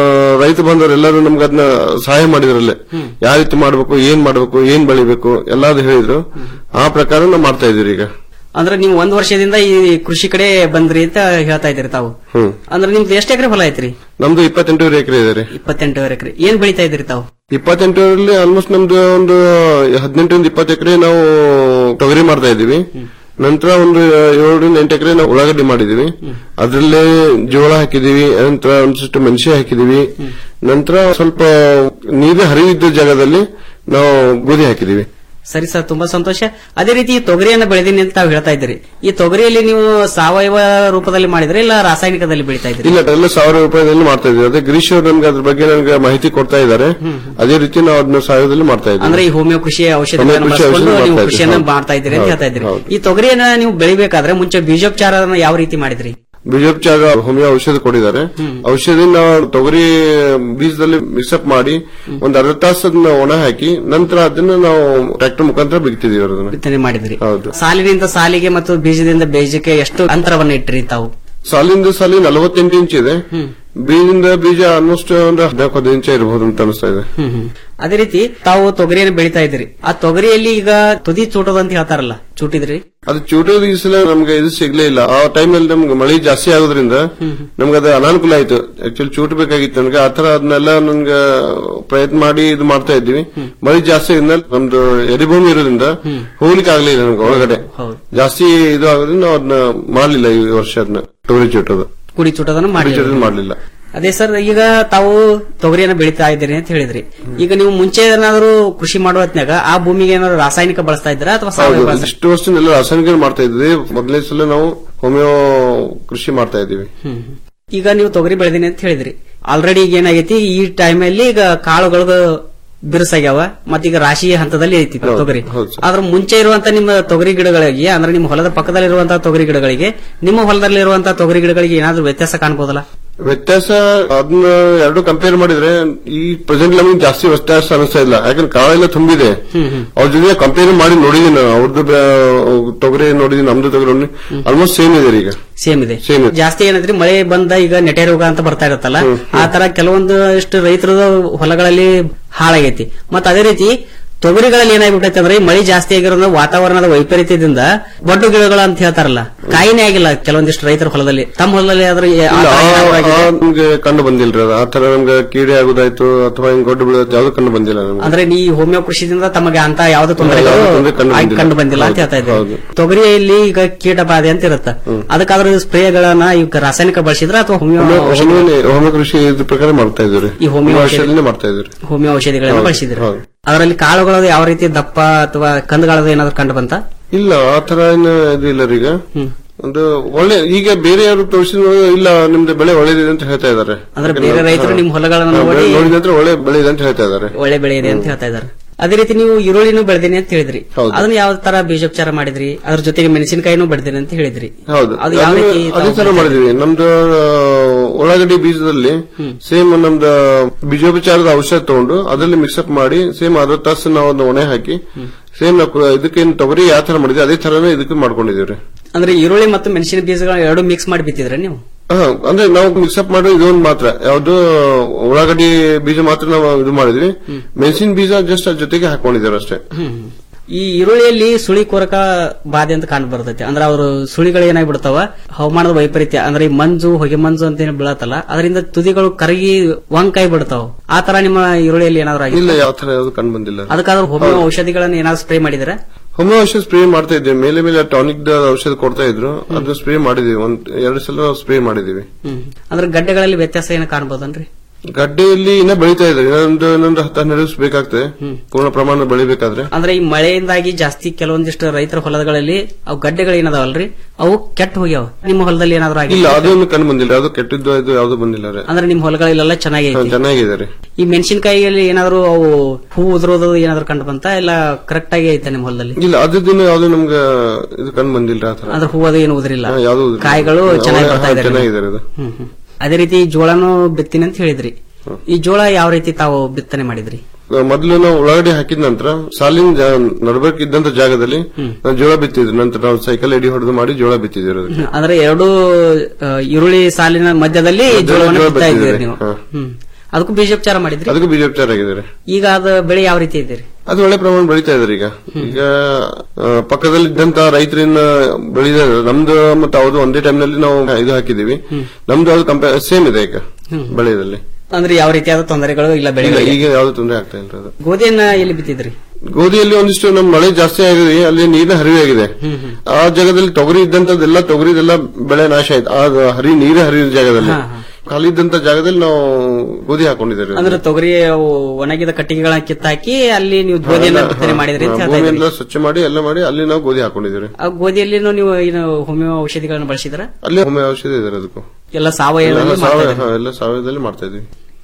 ರೈತ ಬಾಂಧವರೆಲ್ಲರೂ ನಮ್ಗೆ ಅದನ್ನ ಸಹಾಯ ಮಾಡಿದ್ರಲ್ಲೇ ಯಾವ ರೀತಿ ಮಾಡ್ಬೇಕು ಏನ್ ಮಾಡ್ಬೇಕು ಏನ್ ಬೆಳಿಬೇಕು ಎಲ್ಲಾದ್ರು ಹೇಳಿದ್ರು ಆ ಪ್ರಕಾರ ನಾವು ಮಾಡ್ತಾ ಇದೀವಿ ಈಗ ಅಂದ್ರೆ ನೀವು ಒಂದ್ ವರ್ಷದಿಂದ ಈ ಕೃಷಿ ಕಡೆ ಬಂದ್ರಿ ಅಂತ ಹೇಳ್ತಾ ಇದ್ರಿ ತಾವು ಹ್ಮ್ ಅಂದ್ರೆ ನಿಮ್ದು ಎಷ್ಟು ಎಕರೆ ಹೊಲ ಐತ್ರಿ ನಮ್ದು ಇಪ್ಪತ್ತೆಂಟೂವರೆ ಎಕರೆ ಇದೆ ರೀ ಇಪ್ಪತ್ತೆಂಟು ಎಕರೆ ಏನ್ ಬೆಳಿತಾ ಇದ್ರಿ ತಾವು ಇಪ್ಪತ್ತೆಂಟರಲ್ಲಿ ಆಲ್ಮೋಸ್ಟ್ ನಮ್ದು ಒಂದು ಹದಿನೆಂಟರಿಂದ ಇಪ್ಪತ್ತು ಎಕರೆ ನಾವು ತೊಗರಿ ಮಾಡ್ತಾ ಇದೀವಿ ನಂತರ ಒಂದು ಏಳರಿಂದ ಎಂಟು ಎಕರೆ ನಾವು ಉಳ್ಳಾಗಡ್ಡಿ ಮಾಡಿದೀವಿ ಅದ್ರಲ್ಲೇ ಜೋಳ ಹಾಕಿದೀವಿ ನಂತರ ಒಂದಿಷ್ಟು ಮೆಣಸೆ ಹಾಕಿದೀವಿ ನಂತರ ಸ್ವಲ್ಪ ನೀರು ಹರಿವಿದ್ದ ಜಾಗದಲ್ಲಿ ನಾವು ಗೋಧಿ ಹಾಕಿದೀವಿ ಸರಿ ಸರ್ ತುಂಬಾ ಸಂತೋಷ ಅದೇ ರೀತಿ ಈ ತೊಗರಿಯನ್ನ ಬೆಳೆದೀನಿ ಅಂತ ತಾವು ಹೇಳ್ತಾ ಇದ್ರಿ ಈ ತೊಗರಿಯಲ್ಲಿ ನೀವು ಸಾವಯವ ರೂಪದಲ್ಲಿ ಮಾಡಿದ್ರೆ ಇಲ್ಲ ರಾಸಾಯನಿಕದಲ್ಲಿ ಬೆಳೀತಾ ಇದ್ರಿ ಇಲ್ಲ ಎಲ್ಲ ಸಾವಿರ ರೂಪಾಯಿದಲ್ಲಿ ಮಾಡ್ತಾ ಇದೀವಿ ಅದೇ ಗಿರೀಶ್ ಅವರು ನಮ್ಗೆ ಅದ್ರ ಬಗ್ಗೆ ನನಗೆ ಮಾಹಿತಿ ಕೊಡ್ತಾ ಇದ್ದಾರೆ ಅದೇ ರೀತಿ ನಾವು ಅದನ್ನ ಸಾವಿರದಲ್ಲಿ ಮಾಡ್ತಾ ಇದ್ದೀವಿ ಅಂದ್ರೆ ಈ ಹೋಮಿಯೋ ಕೃಷಿ ಔಷಧಿಗಳನ್ನು ಹೋಮಿಯೋ ಕೃಷಿ ಬಳಸಿಕೊಂಡು ಔಷಧಿ ನೀವು ಮಾಡ್ತಾ ಕೃಷಿಯನ್ನ ಇದ್ದೀವಿ. ಮಾಡ್ತಾ ಇದ್ದೀರಿ ಅಂತ ಹೌದು, ಹೇಳ್ತಾ ಇದ್ರಿ ಹೌದು. ಈ ತೊಗರಿಯನ್ನ ನೀವು ಬೆಳಿಬೇಕಾದ್ರೆ ಮುಂಚೆ ಬೀಜೋಪಚಾರನ ಯಾವ ರೀತಿ ಮಾಡಿದ್ರಿ ಬೀಜೋಪಚಾರ ಹೋಮಿಯೋ ಔಷಧ ಕೊಟ್ಟಿದ್ದಾರೆ ಔಷಧಿ ನಾವು ತೊಗರಿ ಬೀಜದಲ್ಲಿ ಮಿಕ್ಸಪ್ ಮಾಡಿ ಒಂದ್ ಅರ್ಧ ತಾಸು ಅದನ್ನ ಒಣ ಹಾಕಿ ನಂತರ ಅದನ್ನ ನಾವು ಟ್ರ್ಯಾಕ್ಟರ್ ಮುಖಾಂತರ ಬಿಡ್ತಿದೀವಿ ಅದನ್ನ ಬಿತ್ತನೆ ಮಾಡಿದ್ರಿ ಹೌದು ಸಾಲಿನಿಂದ ಸಾಲಿಗೆ ಮತ್ತು ಬೀಜದಿಂದ ಬೀಜಕ್ಕೆ ಎಷ್ಟು ಅಂತರವನ್ನ ಇಟ್ರಿ ತಾವು ಸಾಲಿಂದ ಸಾಲಿ ನಲವತ್ತೆಂಟು ಇಂಚ್ ಇದೆ ಬೀಜದಿಂದ ಬೀಜ ಆಲ್ಮೋಸ್ಟ್ ಒಂದು ಹದಿನಾಲ್ಕು ಹದಿನೈದು ಇಂಚ ಇರಬಹುದು ಅಂತ ಅನಿಸ್ತಾ ಇದೆ ಅದೇ ರೀತಿ ತಾವು ತೊಗರಿಯನ್ನು ಬೆಳಿತಾ ಇದ್ರಿ ಆ ತೊಗರಿಯಲ್ಲಿ ಈಗ ತುದಿ ಚೂಟೋದು ಅಂತ ಹೇಳ್ತಾರಲ್ಲ ಚೂಟಿದ್ರಿ ಅದು ಚೂಟೋದು ಈ ಸಲ ನಮ್ಗೆ ಇದು ಸಿಗ್ಲೇ ಇಲ್ಲ ಆ ಟೈಮಲ್ಲಿ ನಮ್ಗೆ ಮಳೆ ಜಾಸ್ತಿ ಆಗೋದ್ರಿಂದ ನಮ್ಗೆ ಅದು ಅನಾನುಕೂಲ ಆಯ್ತು ಆಕ್ಚುಲಿ ಚೂಟ್ ಬೇಕಾಗಿತ್ತು ನನಗೆ ಆತರ ಅದನ್ನೆಲ್ಲ ನನ್ಗೆ ಪ್ರಯತ್ನ ಮಾಡಿ ಇದು ಮಾಡ್ತಾ ಇದ್ವಿ ಮಳೆ ಜಾಸ್ತಿ ಇದ್ಮೇಲೆ ನಮ್ದು ಎರಿಭೂಮಿ ಇರೋದ್ರಿಂದ ಹೋಗ್ಲಿಕ್ಕೆ ಆಗ್ಲಿಲ್ಲ ನಮ್ಗೆ ಒಳಗಡೆ ಜಾಸ್ತಿ ಇದು ಆಗೋದ್ರಿಂದ ನಾವು ಅದನ್ನ ಮಾಡ್ಲಿಲ್ಲ ಈ ವರ್ಷ ಅದನ್ನ ತೊಗರಿ ಚೂಟೋದು ಕುಡಿ ಚೂಟೋದನ್ನ ಮಾಡಿ ತೊಗರಿ ಚೂಟೋದು ಮಾಡ್ಲಿಲ್ಲ ಅದೇ ಸರ್ ಈಗ ತಾವು ತೊಗರಿಯನ್ನು ಬೆಳಿತಾ ಇದ್ದೀರಿ ಅಂತ ಹೇಳಿದ್ರಿ ಈಗ ನೀವು ಮುಂಚೆ ಏನಾದ್ರು ಕೃಷಿ ಮಾಡುವ ಹೊತ್ನ್ಯಾಗ ಆ ಭೂಮಿಗೆ ಏನಾದ್ರು ರಾಸಾಯನಿಕ ಬಳಸ್ತಾ ಇದ್ದೀರಾ ಅಥವಾ ಸಾವಯವ ಹೌದು ಬಳಸ್ತಾ ಇಷ್ಟು ವರ್ಷನೆಲ್ಲ ರಾಸಾಯನಿಕ ಮಾಡ್ತಾ ಇದ್ವಿ ಮೊದಲನೇ ಸಲ ನಾವು ಹೋಮಿಯೋ ಕೃಷಿ ಮಾಡ್ತಾ ಇದೀವಿ ಹ್ಮ್. ಈಗ ನೀವು ತೊಗರಿ ಬೆಳೆದಿನಿ ಅಂತ ಹೇಳಿದ್ರಿ ಆಲ್ರೆಡಿ ಈಗ ಏನಾಗೈತಿ ಈ ಟೈಮಲ್ಲಿ ಈಗ ಕಾಳುಗಳು ಬಿರುಸಾಗ್ಯಾವ ಮತ್ತೀಗ ರಾಶಿ ಹಂತದಲ್ಲಿ ಐತಿ ಹೌದು, ತೊಗರಿ ಹೌದು ಸರ್. ಆದ್ರೆ ಮುಂಚೆ ಇರುವಂತ ನಿಮ್ಮ ತೊಗರಿ ಗಿಡಗಳಿಗೆ ಅಂದ್ರೆ ನಿಮ್ಮ ಹೊಲದ ಪಕ್ಕದಲ್ಲಿರುವಂತಹ ತೊಗರಿ ಗಿಡಗಳಿಗೆ ನಿಮ್ಮ ಹೊಲದಲ್ಲಿರುವಂತಹ ತೊಗರಿ ಗಿಡಗಳಿಗೆ ಏನಾದ್ರೂ ವ್ಯತ್ಯಾಸ ಕಾಣಬಹುದಲ್ಲ ವ್ಯತ್ಯಾಸ ಅದನ್ನ ಎರಡು ಕಂಪೇರ್ ಮಾಡಿದ್ರೆ ಈ ಪ್ರೆಸೆಂಟ್ ನಮಗೆ ಜಾಸ್ತಿ ವ್ಯತ್ಯಾಸ ಅನಿಸ್ತಾ ಇಲ್ಲ ಯಾಕಂದ್ರೆ ಕಾಳೆಲ್ಲ ತುಂಬಿದೆ ಅವ್ರ ಜೊತೆ ಕಂಪೇರ್ ಮಾಡಿ ನೋಡಿದೀನಿ ನಾನು ಅವ್ರದ್ದು ಬೆ- ತೊಗರಿ ನೋಡಿದೀನಿ ನಮ್ದು ತೊಗರಿ ನೋಡಿ ಆಲ್ಮೋಸ್ಟ್ ಸೇಮ್ ಇದೆ ಈಗ ಸೇಮ್ ಇದೆ ಸೇಮ್ ಇದೆ ಜಾಸ್ತಿ ಏನಂದ್ರೆ ಮಳೆ ಬಂದ ಈಗ ನೆಟೆ ರೋಗ ಅಂತ ಬರ್ತಾ ಇರುತ್ತಲ್ಲ ಆ ತರ ಕೆಲವೊಂದು ಇಷ್ಟು ರೈತರ ಹೊಲಗಳಲ್ಲಿ ಹಾಳಾಗೈತಿ ಮತ್ತ ಅದೇ ರೀತಿ ತೊಗರಿಗಳಲ್ಲಿ ಏನಾಗ್ಬಿಟ್ಟೈತೆ ಅಂದ್ರೆ ಈ ಮಳೆ ಜಾಸ್ತಿ ಆಗಿರೋದ್ರಿಂದ ವಾತಾವರಣದ ವೈಪರೀತ್ಯದಿಂದ ಬಡ್ಡು ಗಿಡಗಳು ಅಂತ ಹೇಳ್ತಾರಲ್ಲ ಕಾಯಿನೇ ಆಗಿಲ್ಲ ಕೆಲವೊಂದಿಷ್ಟು ರೈತರ ಹೊಲದಲ್ಲಿ ತಮ್ಮ ಹೊಲದಲ್ಲಿ ಆದ್ರೆ ಆ ಇಲ್ಲ, ತರ ಆ- ಏನಾದ್ರು ಆ ಆಗಿದೆ? ನಮ್ಗೆ ಕಂಡು ಬಂದಿಲ್ರಿ ಅದು ಆ ತರ ನಮ್ಗೆ ಕೀಡೆ ಆಗುದಾಯ್ತು ಅಥವಾ ಹಿಂಗ್ ಗೊಡ್ಡು ಬೀಳೋದು ಯಾವ್ದು ಕಂಡು ಬಂದಿಲ್ಲ ನಮ್ಗೆ ಅಂದ್ರೆ ಈ ಹೋಮಿಯೋ ಕೃಷಿದಿಂದ ತಮಗೆ ಅಂತ ಯಾವ್ದು ತೊಂದರೆಗಳು ಯಾವ್ದು ತೊಂದ್ರೆ ಕಂಡು ಆಗಿ ಬಂದಿಲ್ಲ. ಕಂಡು ಬಂದಿಲ್ಲ ಅಂತ ಹೇಳ್ತಾ ಹೌದು. ಇದ್ದಾರೆ ತೊಗರಿಯಲ್ಲಿ ಈಗ ಕೀಟ ಬಾಧೆ ಅಂತ ಇರುತ್ತೆ ಅದಕ್ಕಾದ್ರೆ ಸ್ಪ್ರೇಗಳನ್ನ ಈಗ ರಾಸಾಯನಿಕ ಬಳಸಿದ್ರ ಅಥವಾ ಹೋಮಿಯೋ ಹೋಮಿಯೋ- ಔಷಧಿ- ಹೋಮಿಯೋ ಹೋಮಿಯೋ ಕೃಷಿ ಇದ್ರ ಪ್ರಕಾರ ಮಾಡ್ತಾ ಇದ್ದೀವಿ ಈ ಹೋಮಿಯೋ ಔಷಧಿ- ಔಷಧಿನೇ ಮಾಡ್ತಾ ಇದ್ದೀವಿ ಹೋಮಿಯೋ ಔಷಧಿಗಳನ್ನ ಹೌದು, ಬಳಸಿದ್ರು ಹೌದು. ಅದರಲ್ಲಿ ಕಾಳುಗಳು ಯಾವ ರೀತಿ ದಪ್ಪ ಅಥವಾ ಕಂದುಗಾಳದ ಏನಾದ್ರು ಕಂಡು ಬಂತ ಇಲ್ಲ ಆ ತರ ಏನು ಇದು ಇಲ್ಲ ರೀ ಈಗ ಒಂದು ಒಳ್ಳೆ ಈಗ ಬೇರೆ ಯಾರು ತೋರಿಸಿದ್ರು ಇಲ್ಲ ನಿಮ್ದು ಬೆಳೆ ಒಳ್ಳೇದಿದೆ ಅಂತ ಹೇಳ್ತಾ ಇದ್ದಾರೆ ಅಂದ್ರೆ ಬೇರೆ ರೈತರು ನಿಮ್ ಹೊಲಗಳನ್ನ ನೋಡಿ ನೋಡಿದ ನಂತರ ಒಳ್ಳೆ ಬೆಳೆ ಇದೆ ಅಂತ ಹೇಳ್ತಾ ಇದ್ದಾರೆ ಒಳ್ಳೆ ಬೆಳೆ ಇದೆ ಅಂತ ಹೇಳ್ತಾ ಇದ್ದಾರೆ ಅದೇ ರೀತಿ ನೀವು ಈರುಳ್ಳಿನೂ ಬೆಳೆದಿನಿ ಅಂತ ಹೇಳಿದ್ರಿ ಅದನ್ನ ಯಾವ ತರ ಬೀಜೋಪಚಾರ ಮಾಡಿದ್ರಿ ಅದ್ರ ಜೊತೆಗೆ ಮೆಣಸಿನಕಾಯಿನೂ ಬೆಳೆದಿನಿ ಅಂತ ಹೇಳಿದ್ರಿ ಹೌದು ಅದು ಯಾವ ಅದನ್ನ- ರೀತಿ ಅದೇ ತಾವು ತರ ಮಾಡಿದೀವಿ ನಮ್ದು ಆ, ಉಳ್ಳಾಗಡ್ಡಿ ಬೀಜದಲ್ಲಿ ಸೇಮ್ ನಮ್ದು ಬೀಜೋಪಚಾರದ ಔಷಧ ತಗೊಂಡು ಅದರಲ್ಲಿ ಮಿಕ್ಸಪ್ ಮಾಡಿ ಸೇಮ್ ಅದ್ರ ತಾಸು ನಾವು ಒಂದು ಒಣೆ ಹಾಕಿ ಸೇಮ್ ನಾವು ಇದಕ್ಕೇನು ತೊಗರಿ ಯಾವ ತರ ಮಾಡಿದ್ವಿ ಅದೇ ತರನೇ ಇದಕ್ಕೆ ಮಾಡ್ಕೊಂಡಿದೀವಿ ಅಂದ್ರೆ ಈರುಳ್ಳಿ ಮತ್ತು ಮೆಣಸಿನ ಬೀಜಗಳು ಎರಡು ಮಿಕ್ಸ್ ಮಾಡಿ ಬಿತ್ತಿದ್ರೆ ನೀವು ಹಾ, ಅಂದ್ರೆ ನಾವು ಮಿಕ್ಸಪ್ ಮಾಡೋದು ಇದೊಂದು ಮಾತ್ರ ಯಾವ್ದು ಉಳ್ಳಾಗಡ್ಡಿ ಬೀಜ ಮಾತ್ರ ನಾವು ಇದು ಮಾಡಿದ್ವಿ ಮೆಣಸಿನ ಬೀಜ ಜಸ್ಟ್ ಅದ್ರ ಜೊತೆಗೆ ಹಾಕೊಂಡಿದ್ದಾರೆ ಅಷ್ಟೇ ಈ ಈರುಳ್ಳಿಯಲ್ಲಿ ಸುಳಿ ಕೊರಕ ಬಾಧೆ ಅಂತ ಕಂಡು ಬರ್ತೈತೆ ಅಂದ್ರೆ ಅವರು ಸುಳಿಗಳು ಏನಾಗ್ಬಿಡ್ತಾವ ಹವಾಮಾನದ ವೈಪರೀತ್ಯ ಅಂದ್ರೆ ಈ ಮಂಜು ಹೊಗೆ ಮಂಜು ಅಂತ ಏನ್ ಬೀಳತ್ತಲ್ಲ ಅದರಿಂದ ತುದಿಗಳು ಕರಗಿ ವಂಕಾಯಿ ಬಿಡ್ತಾವ ಆ ತರ ನಿಮ್ಮ ಈರುಳ್ಳಿಯಲ್ಲಿ ಏನಾದ್ರು ಇಲ್ಲ ಆಗಿಲ್ಲ ಯಾವ ತರ ಯಾವ್ದು ಕಂಡು ಬಂದಿಲ್ಲ ಅದಕ್ಕಾದ್ರೂ ಹೋಮಿಯೋ ಔಷಧಿಗಳನ್ನ ಏನಾದ್ರು ಸ್ಪ್ರೇ ಮಾಡಿದ್ರೆ ಹೋಮಿಯೋ ಔಷಧ ಸ್ಪ್ರೇ ಮಾಡ್ತಾ ಇದ್ವಿ ಮೇಲೆ ಮೇಲೆ ಟಾನಿಕ್ ಔಷಧ ಕೊಡ್ತಾ ಇದ್ರು ಅದು ಸ್ಪ್ರೇ ಮಾಡಿದೀವಿ ಒಂದ್ ಎರಡು ಸಲ ನಾವು ಸ್ಪ್ರೇ ಮಾಡಿದೀವಿ ಹ್ಮ್ ಅಂದ್ರೆ ಗಡ್ಡೆಗಳಲ್ಲಿ ವ್ಯತ್ಯಾಸ ಏನು ಕಾಣ್ಬೋದನ್ರಿ ಗಡ್ಡೆಯಲ್ಲಿ ಇನ್ನ ಬೆಳೀತಾ ಇದೆ ಇನ್ನೊಂದು ಇನ್ನೊಂದು ಹತ್ತು ಹನ್ನೆರಡು ದಿವಸ ಬೇಕಾಗ್ತದೆ ಪೂರ್ಣ ಪ್ರಮಾಣ ಬೆಳಿಬೇಕಾದ್ರೆ ಅಂದ್ರೆ ಈ ಮಳೆಯಿಂದಾಗಿ ಜಾಸ್ತಿ ಕೆಲವೊಂದಿಷ್ಟು ರೈತರ ಹೊಲಗಳಲ್ಲಿ ಅವು ಗಡ್ಡೆಗಳು ಏನದಾವಲ್ರಿ ಅವು ಕೆಟ್ಟ ಹೋಗ್ಯಾವ ನಿಮ್ಮ ಹೊಲದಲ್ಲಿ ಏನಾದ್ರು ಇಲ್ಲ ಆಗಿಲ್ಲ ಅದೊಂದು ಕಂಡು ಬಂದಿಲ್ಲ ಅದು ಕೆಟ್ಟಿದ್ದು ಇದು ಯಾವ್ದು ಬಂದಿಲ್ಲ ರೀ ಅಂದ್ರೆ ನಿಮ್ ಹೊಲಗಳೆಲ್ಲ ಚೆನ್ನಾಗೈತಿ ಹಾ, ಚೆನ್ನಾಗಿದೆ ರೀ ಈ ಮೆಣಸಿನಕಾಯಿಯಲ್ಲಿ ಏನಾದ್ರು ಅವು ಹೂ ಉದುರೋದು ಏನಾದ್ರು ಕಂಡು ಬಂತ ಇಲ್ಲ ಕರೆಕ್ಟ್ ಆಗಿ ಐತೆ ನಿಮ್ ಹೊಲದಲ್ಲಿ ಇಲ್ಲ ಅದ್ರದ್ದು ಯಾವ್ದು ನಮ್ಗೆ ಇದು ಕಂಡು ಬಂದಿಲ್ಲ ಆ ತರ ಅಂದ್ರೆ ಹೂ ಅದು ಏನು ಉದುರಿಲ್ಲ ಹಾ, ಯಾವ್ದು ಉದುರಿಲ್ಲ. ಕಾಯಿಗಳು ಹಾ, ಚೆನ್ನಾಗಿ ಹಾ, ಬರ್ತಾ ಇದಾರೆ ಚೆನ್ನಾಗಿದೆ ಅದು. ಹ್ಮ್, ಹ್ಮ್. ಅದೇ ರೀತಿ ಜೋಳನು ಬಿತ್ತಿನಿ ಅಂತ ಹೇಳಿದ್ರಿ ಈ ಜೋಳ ಯಾವ ರೀತಿ ತಾವು ಬಿತ್ತನೆ ಮಾಡಿದ್ರಿ ಮೊದಲು ನಾವು ಉಳ್ಳಾಗಡ್ಡಿ ಹಾಕಿದ ನಂತರ ಸಾಲಿನ ಜಾ- ನಡ್ಬೇಕಿದ್ದಂತ ಜಾಗದಲ್ಲಿ ನಾವು ಜೋಳ ಬಿತ್ತಿದ್ವಿ ನಂತರ ನಾವು ಸೈಕಲ್ ಎಡಿ ಹೊಡೆದು ಮಾಡಿ ಜೋಳ ಬಿತ್ತಿದ್ವಿ ಅದಕ್ಕೆ. ಅಂದ್ರೆ ಎರಡು ಆ, ಈರುಳ್ಳಿ ಸಾಲಿನ ಮಧ್ಯದಲ್ಲಿ ಮಧ್ಯದಲ್ಲಿ ಜೋಳವನ್ನು ಜೋಳ ಬಿತ್ತಾ ಇದ್ದೀರಿ ಬಿತ್ತಿದ್ದೀರಿ. ನೀವು ಹಾ. ಹ್ಮ್. ಅದಕ್ಕೂ ಬೀಜೋಪಚಾರ ಮಾಡಿದ್ರಿ ಅದಕ್ಕೂ ಬೀಜೋಪಚಾರ ಆಗಿದ್ದಾರೆ ಈಗ ಅದು ಬೆಳೆ ಯಾವ ರೀತಿ ಇದ್ದೀರಿ ಅದು ಒಳ್ಳೆ ಪ್ರಮಾಣ ಬೆಳೀತಾ ಇದಾರೆ ಈಗ ಈಗ ಆ, ಪಕ್ಕದಲ್ಲಿ ಇದ್ದಂತ ರೈತರನ್ನ ಬೆಳೆದ ನಮ್ದು ಮತ್ತೆ ಅವ್ರದ್ದು ಒಂದೇ ಟೈಮ್ ನಲ್ಲಿ ನಾವು ಇದು ಹಾಕಿದೀವಿ ನಮ್ದು ಅದು ಕಂಪೇರ್ ಸೇಮ್ ಇದೆ ಈಗ ಬೆಳೆಯಲ್ಲಿ ಅಂದ್ರೆ ಯಾವ ರೀತಿಯಾದ ತೊಂದರೆಗಳು ಇಲ್ಲ ಇಲ್ಲ, ಬೆಳೆಗಳಿಗೆ ಈಗ ಯಾವ್ದು ತೊಂದರೆ ಆಗ್ತಾ ಇಲ್ಲ ಅದು ಗೋಧಿಯನ್ನ ಎಲ್ಲಿ ಬಿತ್ತಿದ್ರಿ ಗೋಧಿಯಲ್ಲಿ ಒಂದಿಷ್ಟು ನಮ್ ಮಳೆ ಜಾಸ್ತಿ ಆಗಿದೆ ಅಲ್ಲಿ ನೀರಿನ ಹರಿವಾಗಿದೆ ಆ ಜಾಗದಲ್ಲಿ ತೊಗರಿ ಇದ್ದಂತದ್ದೆಲ್ಲ ತೊಗರಿದೆಲ್ಲ ಬೆಳೆ ನಾಶ ಆಯ್ತು ಆ ಹರಿ ನೀರೇ ಹರಿದ ಜಾಗದಲ್ಲಿ ಖಾಲಿ ಇದ್ದಂತ ಜಾಗದಲ್ಲಿ ನಾವು ಗೋಧಿ ಹಾಕೊಂಡಿದ್ದೇವೆ ಅಂದ್ರೆ ತೊಗರಿ ಅವು ಒಣಗಿದ ಕಟ್ಟಿಗೆಗಳನ್ನ ಕಿತ್ತಾಕಿ ಅಲ್ಲಿ ನೀವು ಗೋಧಿಯನ್ನ ಬಿತ್ತನೆ ಮಾಡಿದ್ರಿ ಅಂತ ಹೇಳ್ತಾ ಇದ್ರಿ ಭೂಮಿಯೆಲ್ಲ ಸ್ವಚ್ಛ ಮಾಡಿ ಎಲ್ಲ ಮಾಡಿ ಅಲ್ಲಿ ನಾವು ಗೋಧಿ ಹಾಕೊಂಡಿದ್ದೇವೆ ಆ ಗೋಧಿಯಲ್ಲಿ ನೀವು ಏನು ಹೋಮಿಯೋ ಔಷಧಿಗಳನ್ನ ಬಳಸಿದ್ರ ಅಲ್ಲಿ ಹೋಮಿಯೋ ಔಷಧಿ ಇದೆ ಅದಕ್ಕೂ ಎಲ್ಲ ಸಾವಯವ ಎಲ್ಲ ಸಾವಯವ ಹಾ, ಎಲ್ಲ ಸಾವಯವದಲ್ಲಿ ಮಾಡ್ತಾ ಇದೀವಿ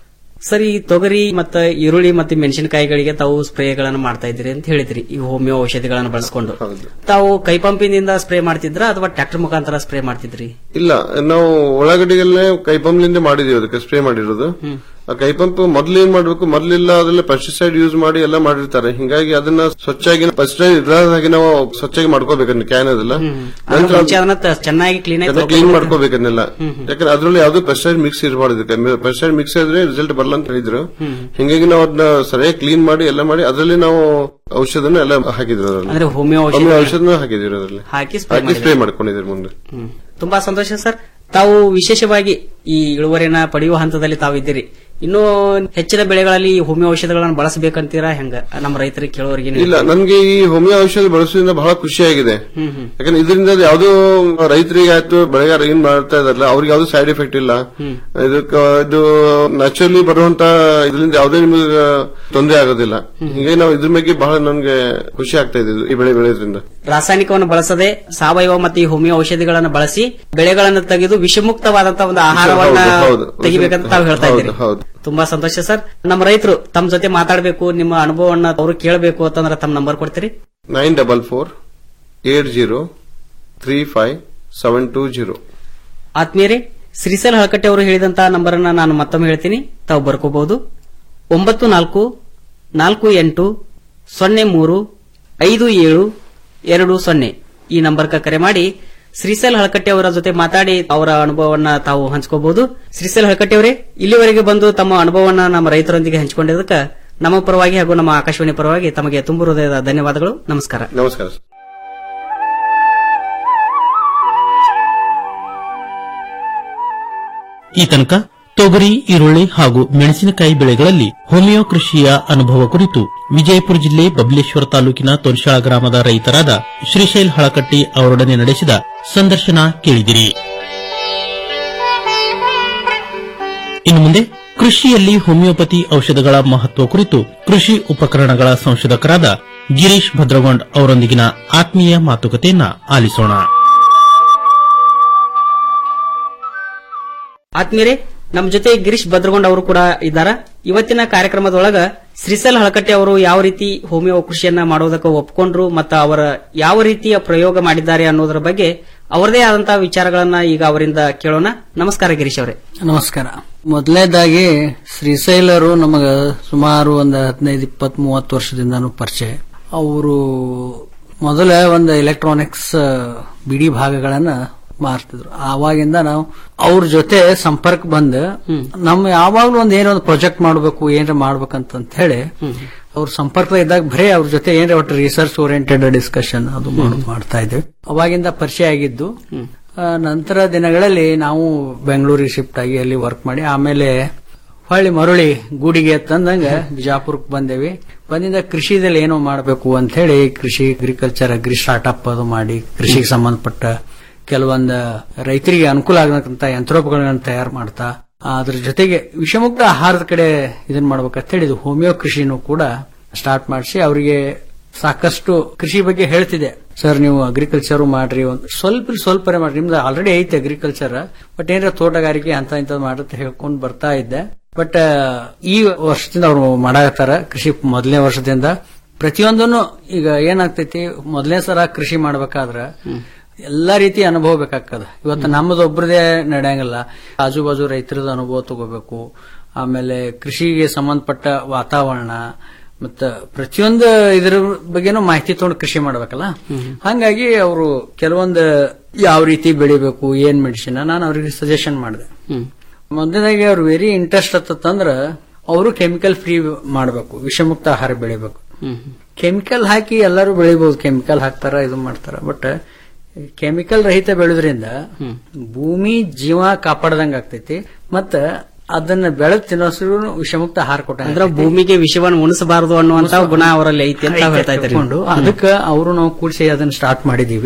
ಸರಿ ತೊಗರಿ ಮತ್ತೆ ಈರುಳ್ಳಿ ಮತ್ತೆ ಮೆಣಸಿನಕಾಯಿಗಳಿಗೆ ತಾವು ಸ್ಪ್ರೇಗಳನ್ನು ಮಾಡ್ತಾ ಇದ್ರಿ ಅಂತ ಹೇಳಿದ್ರಿ ಈ ಹೋಮಿಯೋ ಔಷಧಿಗಳನ್ನು ಬಳಸ್ಕೊಂಡು ತಾವು ಕೈ ಪಂಪಿನಿಂದ ಸ್ಪ್ರೇ ಮಾಡ್ತಿದ್ರ ಅಥವಾ ಟ್ರಾಕ್ಟರ್ ಮುಖಾಂತರ ಸ್ಪ್ರೇ ಮಾಡ್ತಿದ್ರಿ ಇಲ್ಲ ನಾವು ಒಳಗಡೆಗೆಲ್ಲೇ ಕೈ ಪಂಪ್ಲಿಂದ ಮಾಡಿದೀವಿ ಅದಕ್ಕೆ ಸ್ಪ್ರೇ ಮಾಡಿರೋದು ಆ ಕೈ ಪಂಪ್ ಮೊದ್ಲು ಏನ್ ಮಾಡ್ಬೇಕು ಮೊದ್ಲೆಲ್ಲ ಅದೆಲ್ಲ ಪೆಸ್ಟಿಸೈಡ್ ಯೂಸ್ ಮಾಡಿ ಎಲ್ಲ ಮಾಡಿರ್ತಾರೆ ಹಿಂಗಾಗಿ ಅದನ್ನ ಸ್ವಚ್ಛಾಗಿ ಪೆಸ್ಟಿಸೈಡ್ ಇರೋದಾಗಿ ನಾವು ಸ್ವಚ್ಛಾಗಿ ಮಾಡ್ಕೋಬೇಕನ್ನ ಕ್ಯಾನ್ ಅದೆಲ್ಲ ಅದ್ರ ನಂತರ ಮುಂಚೆ ಅದನ್ನ ತ- ಚೆನ್ನಾಗಿ ಕ್ಲೀನ್ ಆಗಿ ಕ್ಲೀನ್ ಮಾಡ್ಕೋಬೇಕನ್ನೆಲ್ಲ ಯಾಕಂದ್ರೆ ಅದ್ರಲ್ಲಿ ಯಾವ್ದು ಪೆಸ್ಟಿಸೈಡ್ ಮಿಕ್ಸ್ ಇರಬಾರ್ದು ಪೆಸ್ಟಿಸೈಡ್ ಮಿಕ್ಸ್ ಇದ್ರೆ ರಿಸಲ್ಟ್ ಬರಲ್ಲ ಅಂತ ಹೇಳಿದ್ರು ಹಿಂಗಾಗಿ ನಾವು ಅದನ್ನ ಸರಿಯಾಗಿ ಕ್ಲೀನ್ ಮಾಡಿ ಎಲ್ಲ ಮಾಡಿ ಅದರಲ್ಲಿ ನಾವು ಔಷಧನ ಎಲ್ಲ ಹಾಕಿದ್ರು ಅದರಲ್ಲಿ ಅಂದ್ರೆ ಹೋಮಿಯೋ ಔಷಧಿ ಹೋಮಿಯೋ ಔಷಧನ ಹಾಕಿದ್ರು ಅದರಲ್ಲಿ ಹಾಕಿ ಸ್ಪ್ರೇ ಹಾಕಿ ಸ್ಪ್ರೇ ಮಾಡ್ಕೊಂಡಿದ್ರು ಮುಂದೆ ಹ್ಮ್. ತುಂಬಾ ಸಂತೋಷ ಸರ್ ತಾವು ವಿಶೇಷವಾಗಿ ಈ ಇಳುವರಿನ ಪಡೆಯುವ ಹಂತದಲ್ಲಿ ತಾವು ಇದ್ದೀರಿ ಇನ್ನು ಹೆಚ್ಚಿನ ಬೆಳೆಗಳಲ್ಲಿ ಈ ಹೋಮಿಯೋ ಔಷಧಗಳನ್ನು ಬಳಸಬೇಕಂತೀರಾ ಹೆಂಗ ನಮ್ಮ ರೈತರಿಗೆ ಕೇಳೋರಿಗೆ ಏನು ಇಲ್ಲ ನನ್ಗೆ ಈ ಹೋಮಿಯೋ ಔಷಧ ಬಳಸೋದ್ರಿಂದ ಬಹಳ ಖುಷಿಯಾಗಿದೆ ಯಾಕಂದ್ರೆ ಇದರಿಂದ ಯಾವ್ದು ರೈತರಿಗೆ ಆಯ್ತು ಬೆಳೆಗಾರ ಏನ್ ಮಾಡ್ತಾ ಇದಾರಲ್ಲ ಅವ್ರಿಗೆ ಯಾವ್ದು ಸೈಡ್ ಎಫೆಕ್ಟ್ ಇಲ್ಲ ಇದಕ್ಕ ಇದು ನ್ಯಾಚುರಲಿ ಬರುವಂತ ಇದರಿಂದ ಯಾವ್ದೇ ನಿಮಗೆ ತೊಂದರೆ ಆಗೋದಿಲ್ಲ ಹೀಗಾಗಿ ನಾವು ಇದ್ರ ಬಗ್ಗೆ ಬಹಳ ನನ್ಗೆ ಖುಷಿ ಆಗ್ತಾ ಇದೆ ಇದು, ಈ ಬೆಳೆ ಬೆಳೆಯೋದ್ರಿಂದ ರಾಸಾಯನಿಕವನ್ನು ಬಳಸದೆ ಸಾವಯವ ಮತ್ತು ಈ ಹೋಮಿಯೋ ಔಷಧಿಗಳನ್ನು ಬಳಸಿ ಬೆಳೆಗಳನ್ನು ತೆಗೆದು ವಿಷಮುಕ್ತವಾದಂತಹ ಒಂದು ಆಹಾರವನ್ನ ಹೌದು, ಹೌದು. ತೆಗಿಬೇಕಂತ ತಾವು ಹೇಳ್ತಾ ಹೌದು, ಇದ್ದೀರಿ ಹೌದು. ತುಂಬಾ ಸಂತೋಷ ಸರ್ ನಮ್ಮ ರೈತರು ತಮ್ಮ ಜೊತೆ ಮಾತಾಡಬೇಕು ನಿಮ್ಮ ಅನುಭವವನ್ನ ಅವರು ಕೇಳಬೇಕು ಅಂತಂದ್ರೆ ತಮ್ಮ ನಂಬರ್ ಕೊಡ್ತೀರಿ nine double four eight zero three five seven two zero ಆತ್ಮೀಯರೇ ಶ್ರೀಸಲ್ ಹಳಕಟ್ಟೆ ಅವರು ಹೇಳಿದಂತ ನಂಬರ್ ಅನ್ನ ನಾನು ಮತ್ತೊಮ್ಮೆ ಹೇಳ್ತೀನಿ ತಾವು ಬರ್ಕೋಬಹುದು ಒಂಬತ್ತು ನಾಲ್ಕು ನಾಲ್ಕು ಎಂಟು ಸೊನ್ನೆ ಮೂರು ಐದು ಏಳು ಎರಡು ಸೊನ್ನೆ ಈ ನಂಬರ್ಗೆ ಕರೆ ಮಾಡಿ ಶ್ರೀಸಲ್ ಹಳಕಟ್ಟೆ ಅವರ ಜೊತೆ ಮಾತಾಡಿ ಅವರ ಅನುಭವವನ್ನ ತಾವು ಹಂಚ್ಕೋಬಹುದು ಶ್ರೀಸಲ್ ಹಳಕಟ್ಟೆ ಅವರೇ ಇಲ್ಲಿವರೆಗೆ ಬಂದು ತಮ್ಮ ಅನುಭವವನ್ನ ನಮ್ಮ ರೈತರೊಂದಿಗೆ ಹಂಚಿಕೊಂಡಿದ್ದಕ್ಕೆ ನಮ್ಮ ಪರವಾಗಿ ಹಾಗೂ ನಮ್ಮ ಆಕಾಶವಾಣಿ ಪರವಾಗಿ ತಮಗೆ ತುಂಬು ಹೃದಯದ ಧನ್ಯವಾದಗಳು ನಮಸ್ಕಾರ ನಮಸ್ಕಾರ ಸರ್. ಈ ತನಕ ತೊಗರಿ ಈರುಳ್ಳಿ ಹಾಗೂ ಮೆಣಸಿನಕಾಯಿ ಬೆಳೆಗಳಲ್ಲಿ ಹೋಮಿಯೋ ಕೃಷಿಯ ಅನುಭವ ಕುರಿತು ವಿಜಯಪುರ ಜಿಲ್ಲೆ ಬಬಲೇಶ್ವರ ತಾಲೂಕಿನ ತೊನ್ಶಾಳ ಗ್ರಾಮದ ರೈತರಾದ ಶ್ರೀಶೈಲ್ ಹಳಕಟ್ಟಿ ಅವರೊಡನೆ ನಡೆಸಿದ ಸಂದರ್ಶನ ಕೇಳಿದಿರಿ ಇನ್ನು ಮುಂದೆ ಕೃಷಿಯಲ್ಲಿ ಹೋಮಿಯೋಪತಿ ಔಷಧಗಳ ಮಹತ್ವ ಕುರಿತು ಕೃಷಿ ಉಪಕರಣಗಳ ಸಂಶೋಧಕರಾದ ಗಿರೀಶ್ ಭದ್ರಗೊಂಡ್ ಅವರೊಂದಿಗಿನ ಆತ್ಮೀಯ ಮಾತುಕತೆಯನ್ನ ಆಲಿಸೋಣ ಆತ್ಮೀಯರೇ ನಮ್ಮ ಜೊತೆ ಗಿರೀಶ್ ಭದ್ರಗೊಂಡ್ ಅವರು ಕೂಡ ಇದ್ದಾರ ಇವತ್ತಿನ ಕಾರ್ಯಕ್ರಮದೊಳಗ ಶ್ರೀಸಲ್ ಹಳಕಟ್ಟೆ ಅವರು ಯಾವ ರೀತಿ ಹೋಮಿಯೋ ಕೃಷಿಯನ್ನ ಮಾಡೋದಕ್ಕೆ ಒಪ್ಕೊಂಡ್ರು ಮತ್ತು ಅವರ ಯಾವ ರೀತಿಯ ಪ್ರಯೋಗ ಮಾಡಿದ್ದಾರೆ ಅನ್ನೋದರ ಬಗ್ಗೆ ಅವರದೇ ಆದಂತಹ ವಿಚಾರಗಳನ್ನ ಈಗ ಅವರಿಂದ ಕೇಳೋಣ ನಮಸ್ಕಾರ ಗಿರೀಶ್ ಅವರೇ ನಮಸ್ಕಾರ ಮೊದಲನೇದಾಗಿ ಶ್ರೀಶೈಲರು ನಮಗ ಸುಮಾರು ಒಂದು ಹದಿನೈದು ಇಪ್ಪತ್ ಮೂವತ್ತು ವರ್ಷದಿಂದನೂ ಪರಿಚಯ ಅವರು ಮೊದಲ ಒಂದು ಎಲೆಕ್ಟ್ರಾನಿಕ್ಸ್ ಬಿಡಿ ಭಾಗಗಳನ್ನ ಮಾರ್ತಿದ್ರು ಆವಾಗಿಂದ ನಾವು ಅವ್ರ ಜೊತೆ ಸಂಪರ್ಕ ಬಂದ್ ನಮ್ಮ ಯಾವಾಗ್ಲೂ ಒಂದ್ ಏನೋ ಒಂದು ಪ್ರಾಜೆಕ್ಟ್ ಮಾಡ್ಬೇಕು ಏನ್ರ ಮಾಡ್ಬೇಕಂತ ಹೇಳಿ ಅವ್ರ ಸಂಪರ್ಕ ಇದ್ದಾಗ ಬರೀ ಅವ್ರ ಜೊತೆ ಏನ್ರ ಒಟ್ಟು ರಿಸರ್ಚ್ ಓರಿಯೆಂಟೆಡ್ ಡಿಸ್ಕಷನ್ ಅದು ಮಾಡ್- ಮಾಡ್ತಾ ಇದ್ವಿ ಅವಾಗಿಂದ ಪರಿಚಯ ಆಗಿದ್ದು ಆ, ನಂತರ ದಿನಗಳಲ್ಲಿ ನಾವು ಬೆಂಗಳೂರಿಗೆ ಶಿಫ್ಟ್ ಆಗಿ ಅಲ್ಲಿ ವರ್ಕ್ ಮಾಡಿ ಆಮೇಲೆ ಹೊಳ್ಳಿ ಮರಳಿ ಗೂಡಿಗೆ ತಂದಂಗ ಬಿಜಾಪುರಕ್ಕೆ ಬಂದೇವಿ ಬಂದಿಂದ ಕೃಷಿದಲ್ಲಿ ಏನೋ ಮಾಡಬೇಕು ಅಂತ ಹೇಳಿ ಕೃಷಿ ಅಗ್ರಿಕಲ್ಚರ್ ಅಗ್ರಿ ಸ್ಟಾರ್ಟ್ಅಪ್ ಅದು ಮಾಡಿ ಕೃಷಿಗೆ ಸಂಬಂಧಪಟ್ಟ ಕೆಲವೊಂದು ರೈತರಿಗೆ ಅನುಕೂಲ ಆಗತಕ್ಕಂತ ಯಂತ್ರೋಪಕರಣಗಳನ್ನ ತಯಾರು ಮಾಡ್ತಾ ಅದ್ರ ಜೊತೆಗೆ ವಿಷಮುಕ್ತ ಆಹಾರದ ಕಡೆ ಇದನ್ನ ಮಾಡ್ಬೇಕಂತ ಹೇಳಿ ಇದು ಹೋಮಿಯೋ ಕೃಷಿನೂ ಕೂಡ ಸ್ಟಾರ್ಟ್ ಮಾಡಿಸಿ ಅವರಿಗೆ ಸಾಕಷ್ಟು ಕೃಷಿ ಬಗ್ಗೆ ಹೇಳ್ತಿದೆ ಸರ್ ನೀವು ಅಗ್ರಿಕಲ್ಚರ್ ಮಾಡ್ರಿ ಒಂದು ಸ್ವಲ್ಪ ಸ್ವಲ್ಪರೇ ಮಾಡ್ರಿ ನಿಮ್ದು ಆಲ್ರೆಡಿ ಐತೆ ಅಗ್ರಿಕಲ್ಚರ್ ಬಟ್ ಏನಾರ ತೋಟಗಾರಿಕೆ ಅಂತ ಇಂಥದ್ದು ಮಾಡುತ್ತೆ ಹೇಳ್ಕೊಂಡು ಬರ್ತಾ ಇದ್ದೆ ಬಟ್ ಈ ವರ್ಷದಿಂದ ಅವರು ಮಾಡಾಕತ್ತಾರ ಕೃಷಿ ಮೊದಲನೇ ವರ್ಷದಿಂದ ಪ್ರತಿಯೊಂದನ್ನು ಈಗ ಏನಾಗ್ತೈತಿ ಮೊದಲನೇ ಸಲ ಕೃಷಿ ಮಾಡ್ಬೇಕಾದ್ರ ಎಲ್ಲಾ ರೀತಿ ಅನುಭವ ಬೇಕಾಗ್ತದ ಇವತ್ತು ನಮ್ಮದು ಒಬ್ರದೇ ನಡೆಯಂಗಿಲ್ಲ ಆಜು ಬಾಜು ರೈತರದ ಅನುಭವ ತಗೋಬೇಕು ಆಮೇಲೆ ಕೃಷಿಗೆ ಸಂಬಂಧಪಟ್ಟ ವಾತಾವರಣ ಮತ್ತ ಪ್ರತಿಯೊಂದು ಇದ್ರ ಬಗ್ಗೆನೂ ಮಾಹಿತಿ ತಗೊಂಡು ಕೃಷಿ ಮಾಡ್ಬೇಕಲ್ಲ ಹಂಗಾಗಿ ಅವರು ಕೆಲವೊಂದು ಯಾವ ರೀತಿ ಬೆಳಿಬೇಕು ಏನ್ ಮೆಡಿಸಿನ್ ನಾನು ಅವ್ರಿಗೆ ಸಜೆಷನ್ ಮಾಡಿದೆ ಮೊದಲನೇದಾಗಿ ಅವ್ರು ವೆರಿ ಇಂಟ್ರೆಸ್ಟ್ ಹತ್ತಂದ್ರ ಅವರು ಕೆಮಿಕಲ್ ಫ್ರೀ ಮಾಡಬೇಕು ವಿಷಮುಕ್ತ ಆಹಾರ ಬೆಳಿಬೇಕು ಕೆಮಿಕಲ್ ಹಾಕಿ ಎಲ್ಲರೂ ಬೆಳಿಬಹುದು ಕೆಮಿಕಲ್ ಹಾಕ್ತಾರ ಇದು ಮಾಡ್ತಾರ ಬಟ್ ಕೆಮಿಕಲ್ ರಹಿತ ಬೆಳೆದ್ರಿಂದ ಭೂಮಿ ಜೀವ ಕಾಪಾಡ್ದಂಗ ಆಗ್ತೈತಿ ಮತ್ತ ಅದನ್ನ ಬೆಳೆದ್ ತಿನ್ನೋಸ್ರು ವಿಷಮುಕ್ತ ಆಹಾರ ಕೊಟ್ಟ ಅಂದ್ರೆ ಭೂಮಿಗೆ ವಿಷವನ್ನು ಉಣಿಸಬಾರದು ಅನ್ನುವಂತ ಗುಣ ಅವರಲ್ಲಿ ಐತಿ ಅಂತ ಹೇಳ್ತಾ ಇದ್ದಾರೆ ಅದಕ್ಕೆ ಅವರು ನಾವು ಕೂಡಿಸಿ ಅದನ್ನ ಸ್ಟಾರ್ಟ್ ಮಾಡಿದೀವಿ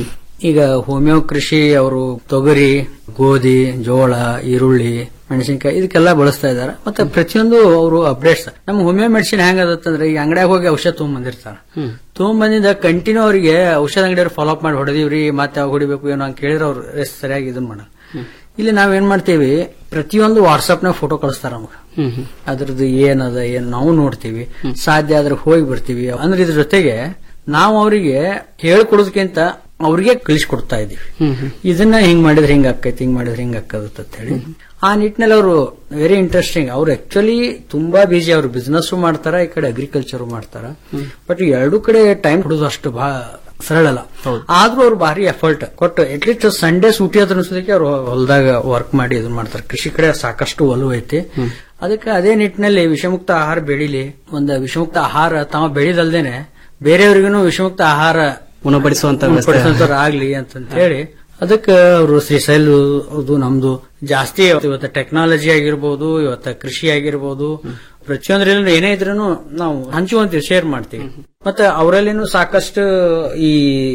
ಈಗ ಹೋಮಿಯೋ ಕೃಷಿ ಅವರು ತೊಗರಿ ಗೋಧಿ ಜೋಳ ಈರುಳ್ಳಿ ಮೆಣಸಿನಕಾಯಿ ಇದಕ್ಕೆಲ್ಲ ಬಳಸ್ತಾ ಇದಾರೆ ಮತ್ತೆ ಪ್ರತಿಯೊಂದು ಅವರು ಅಪ್ಡೇಟ್ಸ್ ನಮ್ಮ ಹೋಮಿಯೋ ಮೆಡಿಸಿನ್ ಹೆಂಗದತ್ತಂದ್ರೆ ಈಗ ಅಂಗಡಿಯಾಗ ಹೋಗಿ ಔಷಧ ತಗೊಂಡ್ಬಂದಿರ್ತಾರ ತಗೊಂಡ್ಬಂದಿದ್ದ ಕಂಟಿನ್ಯೂ ಅವರಿಗೆ ಔಷಧ ಅಂಗಡಿಯವ್ರು ಫಾಲೋ ಅಪ್ ಮಾಡಿ ಹೊಡೆದಿವ್ರಿ ಮತ್ತೆ ಯಾವಾಗ ಹೊಡಿಬೇಕು ಏನೋ ಅಂತ ಕೇಳಿದ್ರೆ ಅವ್ರು ಎಷ್ಟ್ ಸರಿಯಾಗಿ ಇದನ್ನ ಮಾಡ ಇಲ್ಲಿ ನಾವೇನ್ ಮಾಡ್ತೀವಿ ಪ್ರತಿಯೊಂದು ವಾಟ್ಸ್ಆಪ್ ನಾಗ ಫೋಟೋ ಕಳಿಸ್ತಾರ ನಮಗೆ ಅದ್ರದ್ದು ಏನದ ಏನ್ ನಾವು ನೋಡ್ತೀವಿ ಸಾಧ್ಯ ಆದ್ರೆ ಹೋಗಿ ಬರ್ತೀವಿ ಅಂದ್ರೆ ಇದ್ರ ಜೊತೆಗೆ ನಾವು ಅವರಿಗೆ ಹೇಳ್ಕೊಡೋದಕ್ಕಿಂತ ಅವ್ರಿಗೆ ಕಳಿಸ್ಕೊಡ್ತಾ ಇದೀವಿ ಇದನ್ನ ಹಿಂಗ್ ಮಾಡಿದ್ರೆ ಹಿಂಗ್ ಆಕೈತಿ ಹಿಂಗ್ ಮಾಡಿದ್ರೆ ಹಿಂಗ್ ಆಕದತ್ತ ಅಂತ ಹೇಳಿ ಆ ನಿಟ್ಟಿನಲ್ಲಿ ಅವರು ವೆರಿ ಇಂಟ್ರೆಸ್ಟಿಂಗ್ ಅವ್ರು ಆಕ್ಚುಲಿ ತುಂಬಾ ಬಿಜಿ ಅವ್ರು ಬಿಸ್ನೆಸ್ ಮಾಡ್ತಾರ ಈ ಕಡೆ ಅಗ್ರಿಕಲ್ಚರ್ ಮಾಡ್ತಾರ ಬಟ್ ಎರಡು ಕಡೆ ಟೈಮ್ ಕೊಡೋದು ಅಷ್ಟು ಬಹಳ ಸರಳ ಅಲ್ಲ ಆದ್ರೂ ಅವ್ರು ಭಾರಿ ಎಫರ್ಟ್ ಕೊಟ್ಟು ಅಟ್ಲೀಸ್ಟ್ ಸಂಡೇ ಸೂಟಿ ಅದ್ರ ಅನ್ಸೋದಕ್ಕೆ ಅವ್ರು ಹೊಲದಾಗ ವರ್ಕ್ ಮಾಡಿ ಇದನ್ನ ಮಾಡ್ತಾರೆ ಕೃಷಿ ಕಡೆ ಸಾಕಷ್ಟು ಒಲವು ಐತಿ ಅದಕ್ಕೆ ಅದೇ ನಿಟ್ಟಿನಲ್ಲಿ ವಿಷಮುಕ್ತ ಆಹಾರ ಬೆಳಿಲಿ ಒಂದು ವಿಷಮುಕ್ತ ಆಹಾರ ತಾವು ಬೆಳಿದಲ್ದೇನೆ ಬೇರೆಯವ್ರಿಗೂ ವಿಷಮುಕ್ತ ಆಹಾರ ಉಣಬಡಿಸುವಂತ ವ್ಯವಸ್ಥೆ. ಉಣಬಡಿಸುವಂತವ್ರು ಆಗ್ಲಿ ಅಂತಂತ ಹೇಳಿ ಅದಕ್ಕೆ ಅವರು ಶ್ರೀಶೈಲ್ ಅದು ನಮ್ದು ಜಾಸ್ತಿ ಇವತ್ತು ಟೆಕ್ನಾಲಜಿ ಆಗಿರ್ಬೋದು ಇವತ್ತ ಕೃಷಿ ಆಗಿರ್ಬೋದು ಪ್ರತಿಯೊಂದ್ರಲ್ಲಿ ಏನೇ ಇದ್ರೂ ನಾವು ಹಂಚುವಂತೀವಿ ಶೇರ್ ಮಾಡ್ತೀವಿ ಮತ್ತೆ ಅವರಲ್ಲಿನೂ ಸಾಕಷ್ಟು ಈ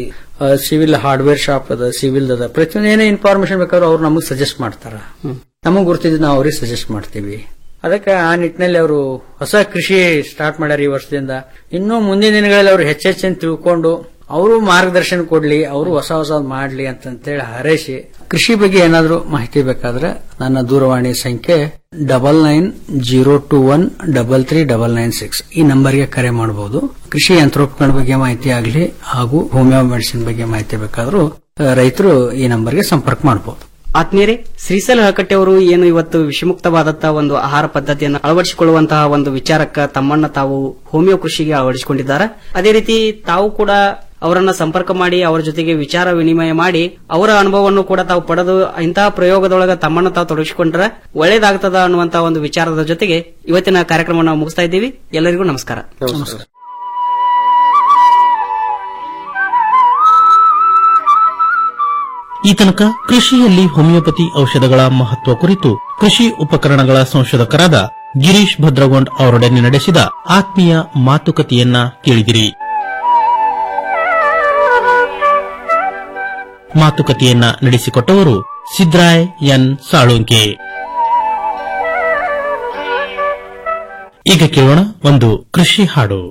ಸಿವಿಲ್ ಹಾರ್ಡ್ವೇರ್ ಶಾಪ್ ಅದ ಸಿವಿಲ್ ಅದ ಪ್ರತಿಯೊಂದು ಏನೇ ಇನ್ಫಾರ್ಮೇಶನ್ ಬೇಕಾದ್ರೂ ಅವ್ರು ನಮಗ್ ಸಜೆಸ್ಟ್ ಮಾಡ್ತಾರ ನಮಗ್ ಗುರ್ತಿದ್ ನಾವು ಅವ್ರಿಗೆ ಸಜೆಸ್ಟ್ ಮಾಡ್ತೀವಿ ಅದಕ್ಕೆ ಆ ನಿಟ್ಟಿನಲ್ಲಿ ಅವರು ಹೊಸ ಕೃಷಿ ಸ್ಟಾರ್ಟ್ ಮಾಡ್ಯಾರ ಈ ವರ್ಷದಿಂದ ಇನ್ನೂ ಮುಂದಿನ ದಿನಗಳಲ್ಲಿ ಅವರು ಹೆಚ್ಚೆಚ್ಚನ್ ತಿಳ್ಕೊಂಡು ಅವರು ಮಾರ್ಗದರ್ಶನ ಕೊಡ್ಲಿ ಅವರು ಹೊಸ ಹೊಸ ಮಾಡ್ಲಿ ಅಂತಂತೇಳಿ ಹಾರೈಸಿ ಕೃಷಿ ಬಗ್ಗೆ ಏನಾದ್ರೂ ಮಾಹಿತಿ ಬೇಕಾದ್ರೆ ನನ್ನ ದೂರವಾಣಿ ಸಂಖ್ಯೆ double nine zero two one double three double nine six ಈ ನಂಬರ್ಗೆ ಕರೆ ಮಾಡಬಹುದು ಕೃಷಿ ಯಂತ್ರೋಪಕರಣ ಬಗ್ಗೆ ಮಾಹಿತಿ ಆಗಲಿ ಹಾಗೂ ಹೋಮಿಯೋ ಮೆಡಿಸಿನ್ ಬಗ್ಗೆ ಮಾಹಿತಿ ಬೇಕಾದ್ರೂ ರೈತರು ಈ ನಂಬರ್ಗೆ ಸಂಪರ್ಕ ಮಾಡಬಹುದು ಆತ್ಮೀಯರೇ ಶ್ರೀಸಲ್ ಹಳಕಟ್ಟೆ ಅವರು ಏನು ಇವತ್ತು ವಿಷಮುಕ್ತವಾದಂತಹ ಒಂದು ಆಹಾರ ಪದ್ಧತಿಯನ್ನು ಅಳವಡಿಸಿಕೊಳ್ಳುವಂತಹ ಒಂದು ವಿಚಾರಕ್ಕ ತಮ್ಮನ್ನ ತಾವು ಹೋಮಿಯೋ ಕೃಷಿಗೆ ಅಳವಡಿಸಿಕೊಂಡಿದ್ದಾರೆ ಅದೇ ರೀತಿ ತಾವು ಕೂಡ ಅವರನ್ನ ಸಂಪರ್ಕ ಮಾಡಿ ಅವರ ಜೊತೆಗೆ ವಿಚಾರ ವಿನಿಮಯ ಮಾಡಿ ಅವರ ಅನುಭವವನ್ನು ಕೂಡ ತಾವು ಪಡೆದು ಇಂತಹ ಪ್ರಯೋಗದೊಳಗ ತಮ್ಮನ್ನು ತಾವು ತೊಡಗಿಸಿಕೊಂಡ್ರೆ ಒಳ್ಳೇದಾಗ್ತದ ಅನ್ನುವಂತಹ ಒಂದು ವಿಚಾರದ ಜೊತೆಗೆ ಇವತ್ತಿನ ಕಾರ್ಯಕ್ರಮವನ್ನು ನಾವು ಮುಗಿಸ್ತಾ ಇದ್ದೀವಿ ಎಲ್ಲರಿಗೂ ನಮಸ್ಕಾರ ನಮಸ್ಕಾರ ಈ ತನಕ ಕೃಷಿಯಲ್ಲಿ ಹೋಮಿಯೋಪತಿ ಔಷಧಗಳ ಮಹತ್ವ ಕುರಿತು ಕೃಷಿ ಉಪಕರಣಗಳ ಸಂಶೋಧಕರಾದ ಗಿರೀಶ್ ಭದ್ರಗೊಂಡ್ ಅವರೊಡನೆ ನಡೆಸಿದ ಆತ್ಮೀಯ ಮಾತುಕತೆಯನ್ನ ಕೇಳಿದಿರಿ ಮಾತುಕತೆಯನ್ನ ನಡೆಸಿಕೊಟ್ಟವರು ಸಿದ್ರಾಯ್ ಎನ್ ಸಾಳುಂಕೆ ಈಗ ಕೇಳೋಣ ಒಂದು ಕೃಷಿ ಹಾಡು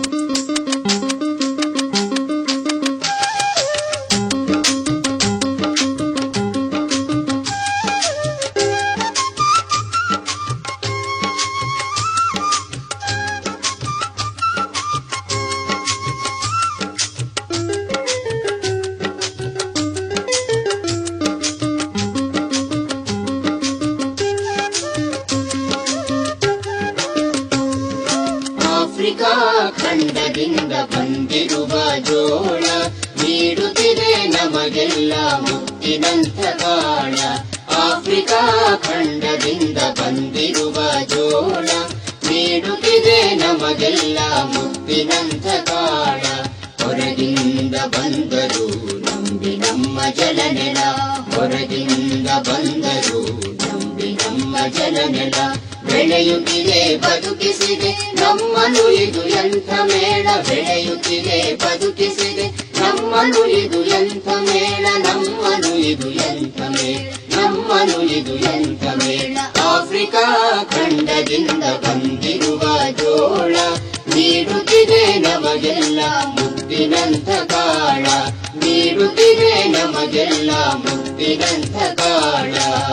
ಆಫ್ರಿಕಾ ಖಂಡದಿಂದ ಬಂದಿರುವ ಜೋಳ ನೀಡುತ್ತಿದೆ ನಮಗೆಲ್ಲ ಮುತ್ತಿನಂಥ ಕಾಳ ಆಫ್ರಿಕಾ ಖಂಡದಿಂದ ಬಂದಿರುವ ಜೋಳ ನೀಡುತ್ತಿದೆ ನಮಗೆಲ್ಲ ಮುತ್ತಿನಂಥ ಕಾಳ ಹೊರಗಿಂದ ಬಂದರು ನಂಬಿ ನಮ್ಮ ಜಲನೆಲ ಹೊರಗಿಂದ ಬಂದರು ನಂಬಿ ನಮ್ಮ ಜಲನೆಲ ಬೆಳೆಯುತ್ತಿದೆ ಬದುಕಿಸಿದೆ ನಮ್ಮನು ಇದು ಎಂಥ ಮೇಳ ಬೆಳೆಯುತ್ತಿದೆ ಬದುಕಿಸಿದೆ ನಮ್ಮನು ಇದು ಎಂಥ ಮೇಳ ನಮ್ಮನು ಇದು ಎಂಥ ಮೇಳ ನಮ್ಮನು ಇದು ಎಂಥ ಮೇಳ ಆಫ್ರಿಕಾ ಖಂಡದಿಂದ ಬಂದಿರುವ ಜೋಳ ನೀಡುತ್ತಿದೆ ನಮಗೆಲ್ಲ ಮುತ್ತಿನಂಥ ಕಾಳ ನೀಡುತ್ತಿದೆ ನಮಗೆಲ್ಲ ಮುತ್ತಿನಂಥ ಕಾಳ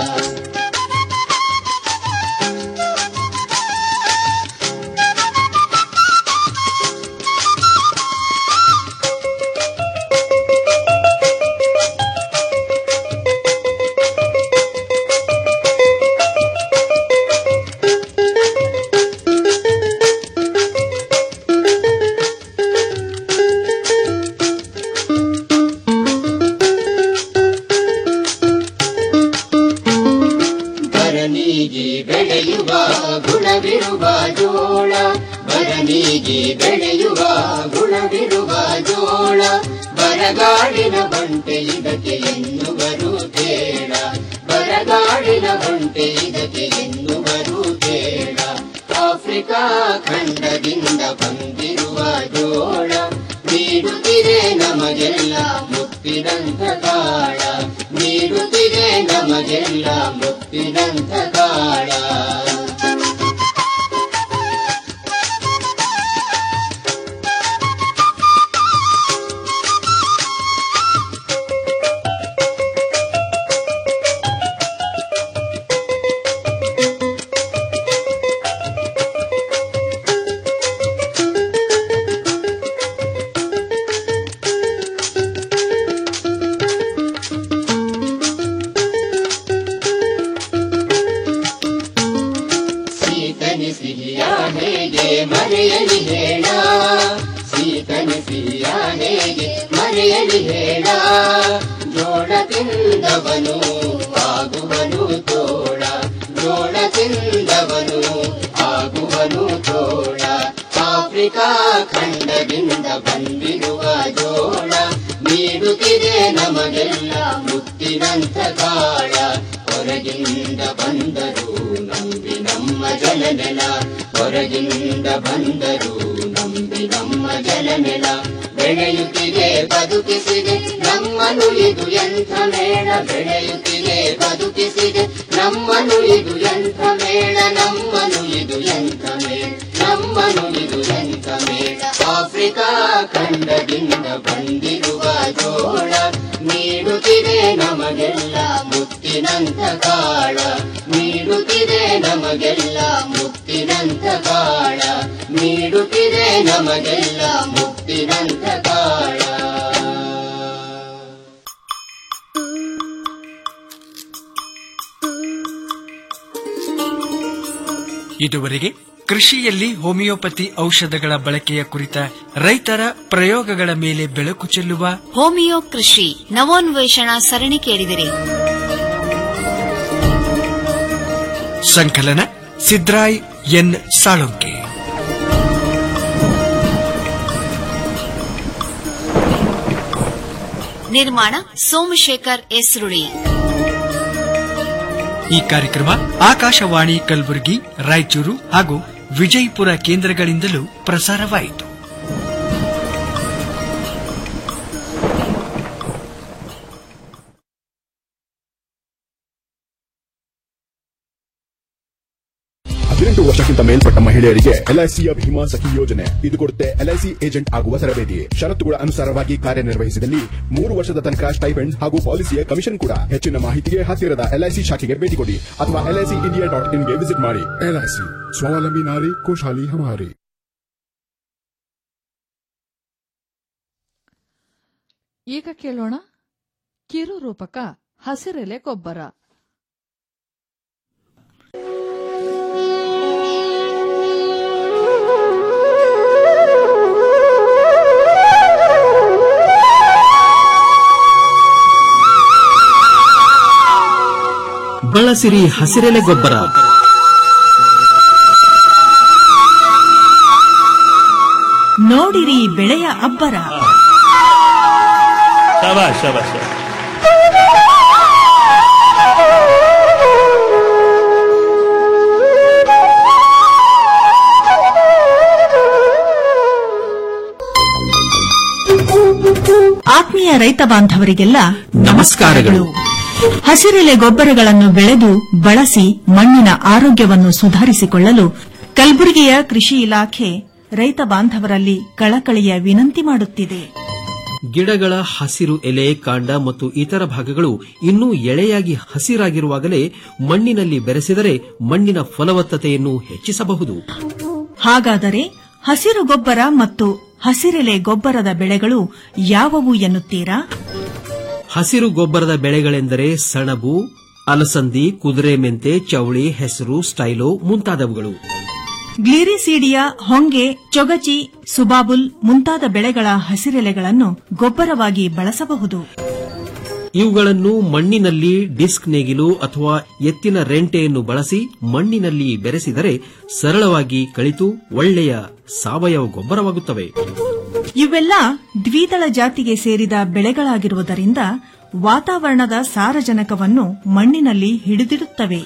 ಬರನಿಗೆ ಬೆಳೆಯುವ ಗುಣವಿರುವ ಜೋಳ ಬರನಿಗೆ ಬೆಳೆಯುವ ಗುಣವಿರುವ ಜೋಳ ಬರಗಾಡಿನ ಬಂಟೆ ಇದಕ್ಕೆ ಎನ್ನುವರು ಕೇಳ ಬರಗಾಡಿನ ಬಂಟೆ ಇದಕ್ಕೆ ಎನ್ನುವರು ಕೇಳ ಆಫ್ರಿಕಾ ಖಂಡದಿಂದ ಬಂದಿರುವ ಜೋಳ ನೀಡುತ್ತಿದೆ ನಮಗೆಲ್ಲ ಮುತ್ತಿನಂಥ ಕಾಳ ನೀಡುತ್ತಿದೆ ನಮಗೆಲ್ಲ ಮುತ್ತಿನಂಥ ಕಾಳ ಸೀತನಿ ಸಿಹಿಯ ಹೇಗೆ ಮರೆಯಲಿ ಹೇಳ ಸೀತನಿ ಸಿಹಿಯ ಹೇಗೆ ಮರೆಯಲಿ ಹೇಳ ಜೋಳ ತಿಂದವನು ಆಗುವನು ತೋಳ ಜೋಳ ತಿಂದವನು ಆಗುವನು ತೋಳ ಆಫ್ರಿಕಾ ಖಂಡದಿಂದ ಬಂದಿರುವ ಜೋಳ ನೀಡುತ್ತಿದೆ ನಮಗೆಲ್ಲ ಮುತ್ತಿನಂಥ ಕಾಳ ಹೊರಗಿಂದ ಬಂದರು ನಂಬಿ ನಮ್ಮ ಜಲನೆಲ ಹೊರಗಿಂದ ಬಂದರು ನಂಬಿ ನಮ್ಮ ಜಲನೆಲ ಬೆಳೆಯುತ್ತಿದೆ ಬದುಕಿಸಿದೆ ನಮ್ಮನು ಇದು ಎಂಥ ಮೇಳ ಬೆಳೆಯುತ್ತಿದೆ ಬದುಕಿಸಿದೆ ನಮ್ಮನು ಇದು ಎಂಥ ಮೇಳ ನಮ್ಮನು ಇದು ಎಂಥ ಮೇಳ ನಮ್ಮನು ಇದು ಎಂಥ ಮೇಳ ಆಫ್ರಿಕಾ ಖಂಡದಿಂದ ಬಂದಿರುವ ಜೋಳ ನೀಡುತ್ತಿದೆ ನಮಗೆಲ್ಲ ಮುತ್ತಿನಂಥ ಕಾಳ ನೀಡುತ್ತಿದೆ ನಮಗೆಲ್ಲ ಮುತ್ತಿನಂಥ ಕಾಳ ನೀಡುತ್ತಿದೆ ನಮಗೆಲ್ಲ ಮುತ್ತಿನಂಥ ಕಾಳ ಇದುವರೆಗೆ ಕೃಷಿಯಲ್ಲಿ ಹೋಮಿಯೋಪತಿ ಔಷಧಗಳ ಬಳಕೆಯ ಕುರಿತ ರೈತರ ಪ್ರಯೋಗಗಳ ಮೇಲೆ ಬೆಳಕು ಚೆಲ್ಲುವ ಹೋಮಿಯೋ ಕೃಷಿ ನವೋನ್ವೇಷಣಾ ಸರಣಿ ಕೇಳಿದಿರಿ ಸಂಕಲನ ಸಿದ್ರಾಯ್ ಎನ್ ಸಾಳುಂಕೆ ನಿರ್ಮಾಣ ಸೋಮಶೇಖರ್ ಎಸ್ರುಳಿ ಈ ಕಾರ್ಯಕ್ರಮ ಆಕಾಶವಾಣಿ ಕಲಬುರಗಿ ರಾಯಚೂರು ಹಾಗೂ ವಿಜಯಪುರ ಕೇಂದ್ರಗಳಿಂದಲೂ ಪ್ರಸಾರವಾಯಿತು ಹದಿನೆಂಟು ವರ್ಷಕ್ಕಿಂತ ಮೇಲ್ಪಟ್ಟ ಮಹಿಳೆಯರಿಗೆ ಎಲ್ಐಸಿಯ ಭೀಮಾ ಸಖಿ ಯೋಜನೆ ಇದು ಕೊಡುತ್ತೆ ಎಲ್ಐಸಿ ಏಜೆಂಟ್ ಆಗುವ ತರಬೇತಿ ಷರತ್ತುಗಳ ಅನುಸಾರವಾಗಿ ಕಾರ್ಯನಿರ್ವಹಿಸಿದಲ್ಲಿ ಮೂರು ವರ್ಷದ ತನಕ ಸ್ಟೈಪೆಂಡ್ ಹಾಗೂ ಪಾಲಿಸಿಯ ಕಮಿಷನ್ ಕೂಡ ಹೆಚ್ಚಿನ ಮಾಹಿತಿಗೆ ಹತ್ತಿರದ ಎಲ್ಐಸಿ ಶಾಖೆಗೆ ಭೇಟಿ ಕೊಡಿ ಅಥವಾ ಎಲ್ಐಸಿ ಇಂಡಿಯಾ ಡಾಟ್ ಇನ್ಗೆ ವಿಸಿಟ್ ಮಾಡಿ ಎಲ್ಐಸಿ ಸ್ವಾವಲಂಬಿ ನಾರಿ ಖುಷಾಲಿ ಹಮಾರಿ ಈಗ ಕೇಳೋಣ ಕಿರು ರೂಪಕ ಹಸಿರೆಲೆ ಗೊಬ್ಬರ ಬಳಸಿರಿ ಹಸಿರೆಲೆ ಗೊಬ್ಬರ ನೋಡಿರಿ ಬೆಳೆಯ ಅಬ್ಬರ ಶಬಾಷ್ ಶಬಾಷ್ ಆತ್ಮೀಯ ರೈತ ಬಾಂಧವರಿಗೆಲ್ಲ ನಮಸ್ಕಾರಗಳು ಹಸಿರೆಲೆ ಗೊಬ್ಬರಗಳನ್ನು ಬೆಳೆದು ಬಳಸಿ ಮಣ್ಣಿನ ಆರೋಗ್ಯವನ್ನು ಸುಧಾರಿಸಿಕೊಳ್ಳಲು ಕಲಬುರಗಿಯ ಕೃಷಿ ಇಲಾಖೆ ರೈತ ಬಾಂಧವರಲ್ಲಿ ಕಳಕಳಿಯ ವಿನಂತಿ ಮಾಡುತ್ತಿದೆ ಗಿಡಗಳ ಹಸಿರು ಎಲೆ ಕಾಂಡ ಮತ್ತು ಇತರ ಭಾಗಗಳು ಇನ್ನೂ ಎಳೆಯಾಗಿ ಹಸಿರಾಗಿರುವಾಗಲೇ ಮಣ್ಣಿನಲ್ಲಿ ಬೆರೆಸಿದರೆ ಮಣ್ಣಿನ ಫಲವತ್ತತೆಯನ್ನು ಹೆಚ್ಚಿಸಬಹುದು ಹಾಗಾದರೆ ಹಸಿರು ಗೊಬ್ಬರ ಮತ್ತು ಹಸಿರೆಲೆ ಗೊಬ್ಬರದ ಬೆಳೆಗಳು ಯಾವುವು ಎನ್ನುತ್ತೀರಾ ಹಸಿರು ಗೊಬ್ಬರದ ಬೆಳೆಗಳೆಂದರೆ ಸೆಣಬು ಅಲಸಂದಿ ಕುದುರೆ ಮೆಂತೆ ಚವಳಿ ಹೆಸರು ಸ್ಟೈಲೋ ಮುಂತಾದವುಗಳು ಗ್ಲಿರಿಸೀಡಿಯಾ ಹೊಂಗೆ ಚೊಗಚಿ ಸುಬಾಬುಲ್ ಮುಂತಾದ ಬೆಳೆಗಳ ಹಸಿರೆಲೆಗಳನ್ನು ಗೊಬ್ಬರವಾಗಿ ಬಳಸಬಹುದು ಇವುಗಳನ್ನು ಮಣ್ಣಿನಲ್ಲಿ ಡಿಸ್ಕ್ ನೇಗಿಲು ಅಥವಾ ಎತ್ತಿನ ರೆಂಟೆಯನ್ನು ಬಳಸಿ ಮಣ್ಣಿನಲ್ಲಿ ಬೆರೆಸಿದರೆ ಸರಳವಾಗಿ ಕಳಿತು ಒಳ್ಳೆಯ ಸಾವಯವ ಗೊಬ್ಬರವಾಗುತ್ತವೆ ಇವೆಲ್ಲ ದ್ವಿದಳ ಜಾತಿಗೆ ಸೇರಿದ ಬೆಳೆಗಳಾಗಿರುವುದರಿಂದ ವಾತಾವರಣದ ಸಾರಜನಕವನ್ನು ಮಣ್ಣಿನಲ್ಲಿ ಹಿಡಿದಿಡುತ್ತವೆ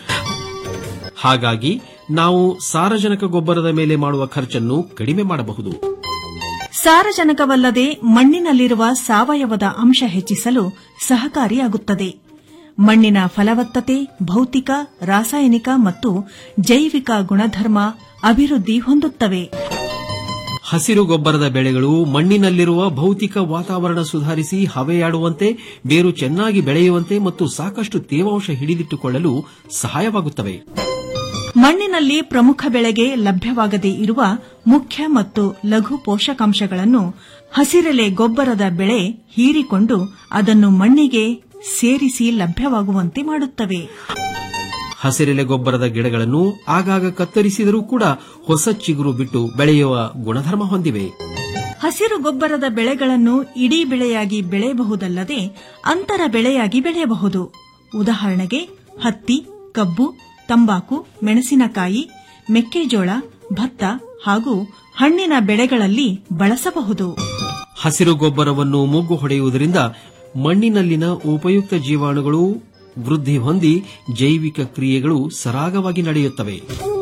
ಹಾಗಾಗಿ ನಾವು ಸಾರಜನಕ ಗೊಬ್ಬರದ ಮೇಲೆ ಮಾಡುವ ಖರ್ಚನ್ನು ಕಡಿಮೆ ಮಾಡಬಹುದು ಸಾರಜನಕವಲ್ಲದೆ ಮಣ್ಣಿನಲ್ಲಿರುವ ಸಾವಯವದ ಅಂಶ ಹೆಚ್ಚಿಸಲು ಸಹಕಾರಿಯಾಗುತ್ತದೆ ಮಣ್ಣಿನ ಫಲವತ್ತತೆ ಭೌತಿಕ ರಾಸಾಯನಿಕ ಮತ್ತು ಜೈವಿಕ ಗುಣಧರ್ಮ ಅಭಿವೃದ್ಧಿ ಹೊಂದುತ್ತವೆ ಹಸಿರು ಗೊಬ್ಬರದ ಬೆಳೆಗಳು ಮಣ್ಣಿನಲ್ಲಿರುವ ಭೌತಿಕ ವಾತಾವರಣ ಸುಧಾರಿಸಿ ಹವೆಯಾಡುವಂತೆ ಬೇರು ಚೆನ್ನಾಗಿ ಬೆಳೆಯುವಂತೆ ಮತ್ತು ಸಾಕಷ್ಟು ತೇವಾಂಶ ಹಿಡಿದಿಟ್ಟುಕೊಳ್ಳಲು ಸಹಾಯವಾಗುತ್ತವೆ ಮಣ್ಣಿನಲ್ಲಿ ಪ್ರಮುಖ ಬೆಳೆಗೆ ಲಭ್ಯವಾಗದೇ ಇರುವ ಮುಖ್ಯ ಮತ್ತು ಲಘು ಪೋಷಕಾಂಶಗಳನ್ನು ಹಸಿರೆಲೆ ಗೊಬ್ಬರದ ಬೆಳೆ ಹೀರಿಕೊಂಡು ಅದನ್ನು ಮಣ್ಣಿಗೆ ಸೇರಿಸಿ ಲಭ್ಯವಾಗುವಂತೆ ಮಾಡುತ್ತವೆ ಹಸಿರೆಲೆ ಗೊಬ್ಬರದ ಗಿಡಗಳನ್ನು ಆಗಾಗ ಕತ್ತರಿಸಿದರೂ ಕೂಡ ಹೊಸ ಚಿಗುರು ಬಿಟ್ಟು ಬೆಳೆಯುವ ಗುಣಧರ್ಮ ಹೊಂದಿವೆ ಹಸಿರು ಗೊಬ್ಬರದ ಬೆಳೆಗಳನ್ನು ಇಡೀ ಬೆಳೆಯಾಗಿ ಬೆಳೆಯಬಹುದಲ್ಲದೆ ಅಂತರ ಬೆಳೆಯಾಗಿ ಬೆಳೆಯಬಹುದು ಉದಾಹರಣೆಗೆ ಹತ್ತಿ ಕಬ್ಬು ತಂಬಾಕು ಮೆಣಸಿನಕಾಯಿ ಮೆಕ್ಕೆಜೋಳ ಭತ್ತ ಹಾಗೂ ಹಣ್ಣಿನ ಬೆಳೆಗಳಲ್ಲಿ ಬಳಸಬಹುದು ಹಸಿರು ಗೊಬ್ಬರವನ್ನು ಮುಗ್ಗು ಹೊಡೆಯುವುದರಿಂದ ಮಣ್ಣಿನಲ್ಲಿನ ಉಪಯುಕ್ತ ಜೀವಾಣುಗಳು ವೃದ್ಧಿ ಹೊಂದಿ ಜೈವಿಕ ಕ್ರಿಯೆಗಳು ಸರಾಗವಾಗಿ ನಡೆಯುತ್ತವೆ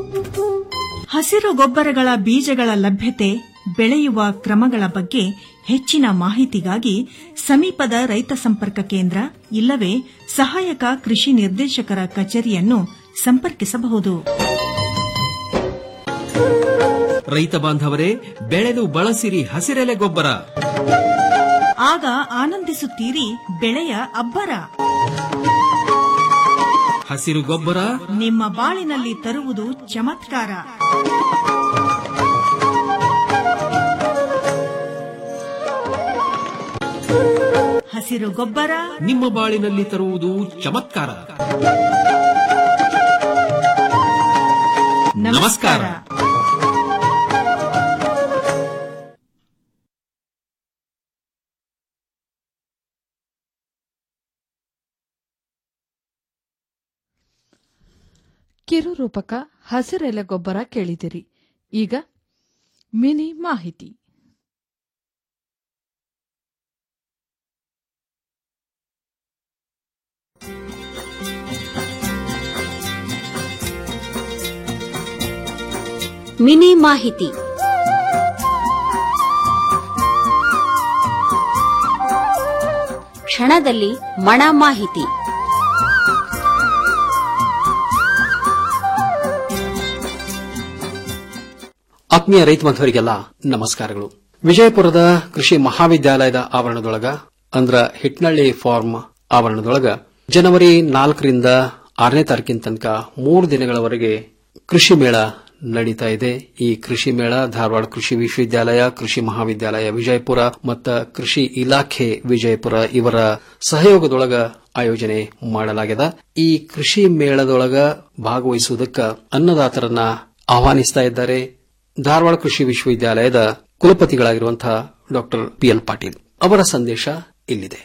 ಹಸಿರು ಗೊಬ್ಬರಗಳ ಬೀಜಗಳ ಲಭ್ಯತೆ ಬೆಳೆಯುವ ಕ್ರಮಗಳ ಬಗ್ಗೆ ಹೆಚ್ಚಿನ ಮಾಹಿತಿಗಾಗಿ ಸಮೀಪದ ರೈತ ಸಂಪರ್ಕ ಕೇಂದ್ರ ಇಲ್ಲವೇ ಸಹಾಯಕ ಕೃಷಿ ನಿರ್ದೇಶಕರ ಕಚೇರಿಯನ್ನು ಸಂಪರ್ಕಿಸಬಹುದು ರೈತ ಬಾಂಧವರೇ ಬೆಳೆದು ಬಳಸಿರಿ ಹಸಿರೆಲೆ ಗೊಬ್ಬರ ಆಗ ಆನಂದಿಸುತ್ತೀರಿ ಬೆಳೆಯ ಅಬ್ಬರ ಹಸಿರು ಗೊಬ್ಬರ ನಿಮ್ಮ ಬಾಳಿನಲ್ಲಿ ತರುವುದು ಚಮತ್ಕಾರ ಹಸಿರು ಗೊಬ್ಬರ ನಿಮ್ಮ ಬಾಳಿನಲ್ಲಿ ತರುವುದು ಚಮತ್ಕಾರ ನಮಸ್ಕಾರ ಕಿರು ರೂಪಕ ಹಸಿರೆಲೆ ಗೊಬ್ಬರ ಕೇಳಿದಿರಿ ಈಗ ಮಿನಿ ಮಾಹಿತಿ ಮಿನಿ ಮಾಹಿತಿ ಕ್ಷಣದಲ್ಲಿ ಮಣ ಮಾಹಿತಿ ಆತ್ಮೀಯ ರೈತ ಬಾಂಧವರಿಗೆಲ್ಲ ನಮಸ್ಕಾರಗಳು ವಿಜಯಪುರದ ಕೃಷಿ ಮಹಾವಿದ್ಯಾಲಯದ ಆವರಣದೊಳಗ ಅಂದ್ರ ಹಿಟ್ನಳ್ಳಿ ಫಾರ್ಮ್ ಆವರಣದೊಳಗ ಜನವರಿ ನಾಲ್ಕರಿಂದ ಆರನೇ ತಾರೀಕಿನ ತನಕ ಮೂರು ದಿನಗಳವರೆಗೆ ಕೃಷಿ ಮೇಳ ನಡೀತಾ ಇದೆ ಈ ಕೃಷಿ ಮೇಳ ಧಾರವಾಡ ಕೃಷಿ ವಿಶ್ವವಿದ್ಯಾಲಯ ಕೃಷಿ ಮಹಾವಿದ್ಯಾಲಯ ವಿಜಯಪುರ ಮತ್ತು ಕೃಷಿ ಇಲಾಖೆ ವಿಜಯಪುರ ಇವರ ಸಹಯೋಗದೊಳಗ ಆಯೋಜನೆ ಮಾಡಲಾಗಿದೆ ಈ ಕೃಷಿ ಮೇಳದೊಳಗ ಭಾಗವಹಿಸುವುದಕ್ಕ ಅನ್ನದಾತರನ್ನ ಆಹ್ವಾನಿಸ್ತಾ ಇದ್ದಾರೆ ಧಾರವಾಡ ಕೃಷಿ ವಿಶ್ವವಿದ್ಯಾಲಯದ ಕುಲಪತಿಗಳಾಗಿರುವಂತಹ ಡಾಕ್ಟರ್ ಪಿಎಲ್ ಪಾಟೀಲ್ ಅವರ ಸಂದೇಶ ಇಲ್ಲಿದೆ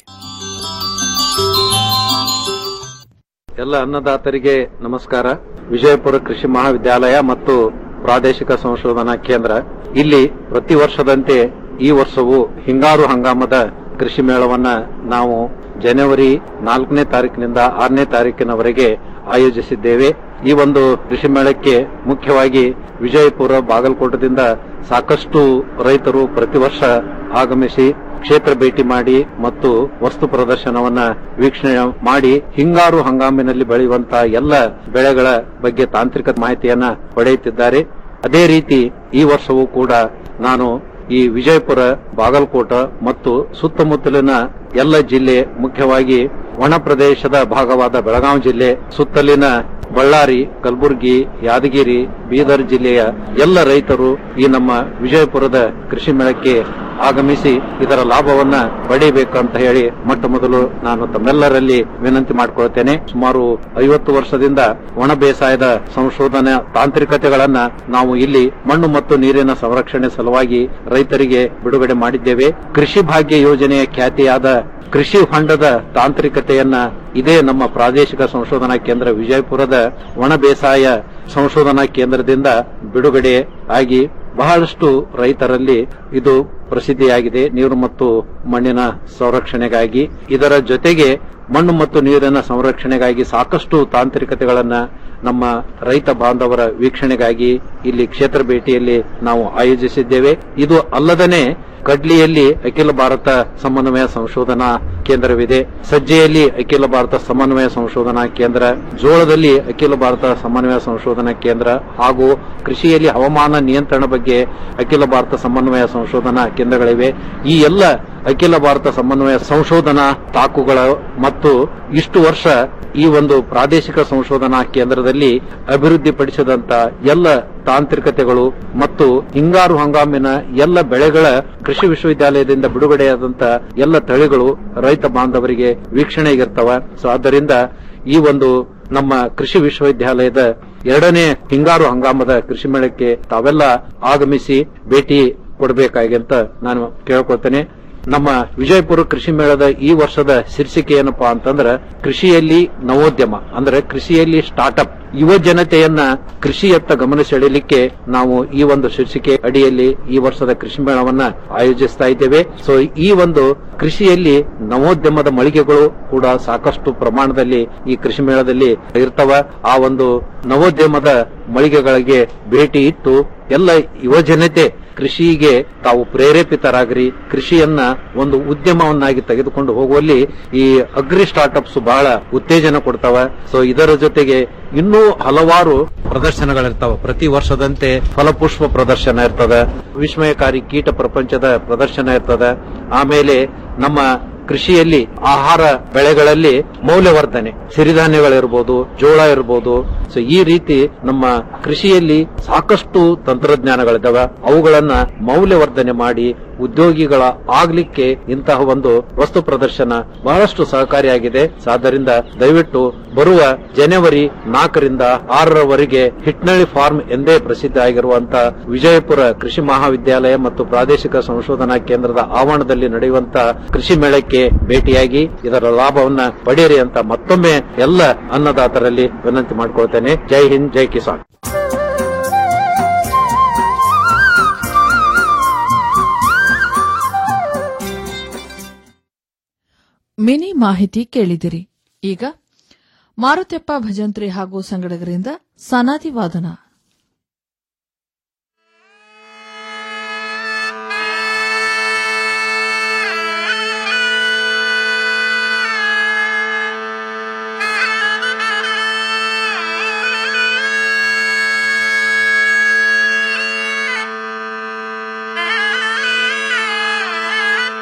ಎಲ್ಲ ಅನ್ನದಾತರಿಗೆ ನಮಸ್ಕಾರ ವಿಜಯಪುರ ಕೃಷಿ ಮಹಾವಿದ್ಯಾಲಯ ಮತ್ತು ಪ್ರಾದೇಶಿಕ ಸಂಶೋಧನಾ ಕೇಂದ್ರ ಇಲ್ಲಿ ಪ್ರತಿ ವರ್ಷದಂತೆ ಈ ವರ್ಷವೂ ಹಿಂಗಾರು ಹಂಗಾಮದ ಕೃಷಿ ಮೇಳವನ್ನ ನಾವು ಜನವರಿ ನಾಲ್ಕನೇ ತಾರೀಕಿನಿಂದ ಆರನೇ ತಾರೀಕಿನವರೆಗೆ ಆಯೋಜಿಸಿದ್ದೇವೆ ಈ ಒಂದು ಕೃಷಿ ಮೇಳಕ್ಕೆ ಮುಖ್ಯವಾಗಿ ವಿಜಯಪುರ ಬಾಗಲಕೋಟದಿಂದ ಸಾಕಷ್ಟು ರೈತರು ಪ್ರತಿ ವರ್ಷ ಆಗಮಿಸಿ ಕ್ಷೇತ್ರ ಭೇಟಿ ಮಾಡಿ ಮತ್ತು ವಸ್ತು ಪ್ರದರ್ಶನವನ್ನ ವೀಕ್ಷಣೆ ಮಾಡಿ ಹಿಂಗಾರು ಹಂಗಾಮಿನಲ್ಲಿ ಬೆಳೆಯುವಂತಹ ಎಲ್ಲ ಬೆಳೆಗಳ ಬಗ್ಗೆ ತಾಂತ್ರಿಕ ಮಾಹಿತಿಯನ್ನ ಪಡೆಯುತ್ತಿದ್ದಾರೆ ಅದೇ ರೀತಿ ಈ ವರ್ಷವೂ ಕೂಡ ನಾನು ಈ ವಿಜಯಪುರ ಬಾಗಲಕೋಟ ಮತ್ತು ಸುತ್ತಮುತ್ತಲಿನ ಎಲ್ಲ ಜಿಲ್ಲೆ ಮುಖ್ಯವಾಗಿ ಒಣ ಪ್ರದೇಶದ ಭಾಗವಾದ ಬೆಳಗಾವಿ ಜಿಲ್ಲೆ ಸುತ್ತಲಿನ ಬಳ್ಳಾರಿ ಕಲಬುರಗಿ ಯಾದಗಿರಿ ಬೀದರ್ ಜಿಲ್ಲೆಯ ಎಲ್ಲ ರೈತರು ಈ ನಮ್ಮ ವಿಜಯಪುರದ ಕೃಷಿ ಮೇಳಕ್ಕೆ ಆಗಮಿಸಿ ಇದರ ಲಾಭವನ್ನ ಪಡೆಯಬೇಕು ಅಂತ ಹೇಳಿ ಮೊಟ್ಟ ಮೊದಲು ನಾನು ತಮ್ಮೆಲ್ಲರಲ್ಲಿ ವಿನಂತಿ ಮಾಡಿಕೊಳ್ತೇನೆ ಸುಮಾರು ಐವತ್ತು ವರ್ಷದಿಂದ ಒಣ ಬೇಸಾಯದ ಸಂಶೋಧನೆ ತಾಂತ್ರಿಕತೆಗಳನ್ನ ನಾವು ಇಲ್ಲಿ ಮಣ್ಣು ಮತ್ತು ನೀರಿನ ಸಂರಕ್ಷಣೆ ಸಲುವಾಗಿ ರೈತರಿಗೆ ಬಿಡುಗಡೆ ಮಾಡಿದ್ದೇವೆ ಕೃಷಿ ಭಾಗ್ಯ ಯೋಜನೆಯ ಖ್ಯಾತಿಯಾದ ಕೃಷಿ ಹೊಂಡದ ತಾಂತ್ರಿಕತೆಯನ್ನ ಇದೇ ನಮ್ಮ ಪ್ರಾದೇಶಿಕ ಸಂಶೋಧನಾ ಕೇಂದ್ರ ವಿಜಯಪುರದ ಒಣ ಬೇಸಾಯ ಸಂಶೋಧನಾ ಕೇಂದ್ರದಿಂದ ಬಿಡುಗಡೆ ಆಗಿ ಬಹಳಷ್ಟು ರೈತರಲ್ಲಿ ಇದು ಪ್ರಸಿದ್ಧಿಯಾಗಿದೆ ನೀರು ಮತ್ತು ಮಣ್ಣಿನ ಸಂರಕ್ಷಣೆಗಾಗಿ ಇದರ ಜೊತೆಗೆ ಮಣ್ಣು ಮತ್ತು ನೀರಿನ ಸಂರಕ್ಷಣೆಗಾಗಿ ಸಾಕಷ್ಟು ತಾಂತ್ರಿಕತೆಗಳನ್ನ ನಮ್ಮ ರೈತ ಬಾಂಧವರ ವೀಕ್ಷಣೆಗಾಗಿ ಇಲ್ಲಿ ಕ್ಷೇತ್ರ ಭೇಟಿಯಲ್ಲಿ ನಾವು ಆಯೋಜಿಸಿದ್ದೇವೆ ಇದು ಅಲ್ಲದನೆ ಕಡ್ಲಿಯಲ್ಲಿ ಅಖಿಲ ಭಾರತ ಸಮನ್ವಯ ಸಂಶೋಧನಾ ಕೇಂದ್ರವಿದೆ ಸಜ್ಜೆಯಲ್ಲಿ ಅಖಿಲ ಭಾರತ ಸಮನ್ವಯ ಸಂಶೋಧನಾ ಕೇಂದ್ರ ಜೋಳದಲ್ಲಿ ಅಖಿಲ ಭಾರತ ಸಮನ್ವಯ ಸಂಶೋಧನಾ ಕೇಂದ್ರ ಹಾಗೂ ಕೃಷಿಯಲ್ಲಿ ಹವಾಮಾನ ನಿಯಂತ್ರಣ ಬಗ್ಗೆ ಅಖಿಲ ಭಾರತ ಸಮನ್ವಯ ಸಂಶೋಧನಾ ಕೇಂದ್ರಗಳಿವೆ ಈ ಎಲ್ಲ ಅಖಿಲ ಭಾರತ ಸಮನ್ವಯ ಸಂಶೋಧನಾ ತಾಕುಗಳ ಮತ್ತು ಇಷ್ಟು ವರ್ಷ ಈ ಒಂದು ಪ್ರಾದೇಶಿಕ ಸಂಶೋಧನಾ ಕೇಂದ್ರದಲ್ಲಿ ಅಭಿವೃದ್ಧಿಪಡಿಸಿದಂತ ಎಲ್ಲ ತಾಂತ್ರಿಕತೆಗಳು ಮತ್ತು ಹಿಂಗಾರು ಹಂಗಾಮಿನ ಎಲ್ಲ ಬೆಳೆಗಳ ಕೃಷಿ ವಿಶ್ವವಿದ್ಯಾಲಯದಿಂದ ಬಿಡುಗಡೆಯಾದಂತ ಎಲ್ಲ ತಳಿಗಳು ರೈತ ಬಾಂಧವರಿಗೆ ವೀಕ್ಷಣೆಗಿರ್ತವ ಸೊ ಆದ್ದರಿಂದ ಈ ಒಂದು ನಮ್ಮ ಕೃಷಿ ವಿಶ್ವವಿದ್ಯಾಲಯದ ಎರಡನೇ ಹಿಂಗಾರು ಹಂಗಾಮದ ಕೃಷಿ ಮೇಳಕ್ಕೆ ತಾವೆಲ್ಲ ಆಗಮಿಸಿ ಭೇಟಿ ಕೊಡಬೇಕಾಗಿ ಅಂತ ನಾನು ಕೇಳ್ಕೊಳ್ತೇನೆ ನಮ್ಮ ವಿಜಯಪುರ ಕೃಷಿ ಮೇಳದ ಈ ವರ್ಷದ ಶೀರ್ಷಿಕೆ ಏನಪ್ಪಾ ಅಂತಂದ್ರ ಕೃಷಿಯಲ್ಲಿ ನವೋದ್ಯಮ ಅಂದ್ರೆ ಕೃಷಿಯಲ್ಲಿ ಸ್ಟಾರ್ಟ್ಅಪ್ ಯುವ ಜನತೆಯನ್ನ ಕೃಷಿಯತ್ತ ಗಮನ ಸೆಳೆಯಲಿಕ್ಕೆ ನಾವು ಈ ಒಂದು ಶೀರ್ಷಿಕೆ ಅಡಿಯಲ್ಲಿ ಈ ವರ್ಷದ ಕೃಷಿ ಮೇಳವನ್ನ ಆಯೋಜಿಸ್ತಾ ಇದ್ದೇವೆ ಸೊ ಈ ಒಂದು ಕೃಷಿಯಲ್ಲಿ ನವೋದ್ಯಮದ ಮಳಿಗೆಗಳು ಕೂಡ ಸಾಕಷ್ಟು ಪ್ರಮಾಣದಲ್ಲಿ ಈ ಕೃಷಿ ಮೇಳದಲ್ಲಿ ಇರ್ತವ ಆ ಒಂದು ನವೋದ್ಯಮದ ಮಳಿಗೆಗಳಿಗೆ ಭೇಟಿ ಇಟ್ಟು ಎಲ್ಲ ಯುವ ಜನತೆ ಕೃಷಿಗೆ ತಾವು ಪ್ರೇರೇಪಿತರಾಗ್ರಿ ಕೃಷಿಯನ್ನ ಒಂದು ಉದ್ಯಮವನ್ನಾಗಿ ತೆಗೆದುಕೊಂಡು ಹೋಗುವಲ್ಲಿ ಈ ಅಗ್ರಿ ಸ್ಟಾರ್ಟ್ಅಪ್ಸ್ ಬಹಳ ಉತ್ತೇಜನ ಕೊಡ್ತಾವ ಸೊ ಇದರ ಜೊತೆಗೆ ಇನ್ನೂ ಹಲವಾರು ಪ್ರದರ್ಶನಗಳಿರ್ತಾವ ಪ್ರತಿ ವರ್ಷದಂತೆ ಫಲಪುಷ್ಪ ಪ್ರದರ್ಶನ ಇರ್ತದ ವಿಸ್ಮಯಕಾರಿ ಕೀಟ ಪ್ರಪಂಚದ ಪ್ರದರ್ಶನ ಇರ್ತದ ಆಮೇಲೆ ನಮ್ಮ ಕೃಷಿಯಲ್ಲಿ ಆಹಾರ ಬೆಳೆಗಳಲ್ಲಿ ಮೌಲ್ಯವರ್ಧನೆ ಸಿರಿಧಾನ್ಯಗಳಿರ್ಬೋದು ಜೋಳ ಇರ್ಬೋದು ಸೊ ಈ ರೀತಿ ನಮ್ಮ ಕೃಷಿಯಲ್ಲಿ ಸಾಕಷ್ಟು ತಂತ್ರಜ್ಞಾನಗಳಿದಾವೆ ಅವುಗಳನ್ನ ಮೌಲ್ಯವರ್ಧನೆ ಮಾಡಿ ಉದ್ಯೋಗಿಗಳ ಆಗ್ಲಿಕ್ಕೆ ಇಂತಹ ಒಂದು ವಸ್ತು ಪ್ರದರ್ಶನ ಬಹಳಷ್ಟು ಸಹಕಾರಿಯಾಗಿದೆ ಆದ್ದರಿಂದ ದಯವಿಟ್ಟು ಬರುವ ಜನವರಿ ನಾಲ್ಕರಿಂದ ಆರರವರೆಗೆ ಹಿಟ್ನಳ್ಳಿ ಫಾರ್ಮ್ ಎಂದೇ ಪ್ರಸಿದ್ಧ ಆಗಿರುವಂತಹ ವಿಜಯಪುರ ಕೃಷಿ ಮಹಾವಿದ್ಯಾಲಯ ಮತ್ತು ಪ್ರಾದೇಶಿಕ ಸಂಶೋಧನಾ ಕೇಂದ್ರದ ಆವರಣದಲ್ಲಿ ನಡೆಯುವಂತಹ ಕೃಷಿ ಮೇಳಕ್ಕೆ ಭೇಟಿಯಾಗಿ ಇದರ ಲಾಭವನ್ನ ಪಡೆಯಿರಿ ಅಂತ ಮತ್ತೊಮ್ಮೆ ಎಲ್ಲ ಅನ್ನದಾತರಲ್ಲಿ ವಿನಂತಿ ಮಾಡಿಕೊಳ್ತೇನೆ ಜೈ ಹಿಂದ್ ಜೈ ಕಿಸಾನ್ ಮಿನಿ ಮಾಹಿತಿ ಕೇಳಿದಿರಿ ಈಗ ಮಾರುತ್ಯಪ್ಪ ಭಜಂತ್ರಿ ಹಾಗೂ ಸಂಗಡಗರಿಂದ ಸನಾದಿ ವಾದನ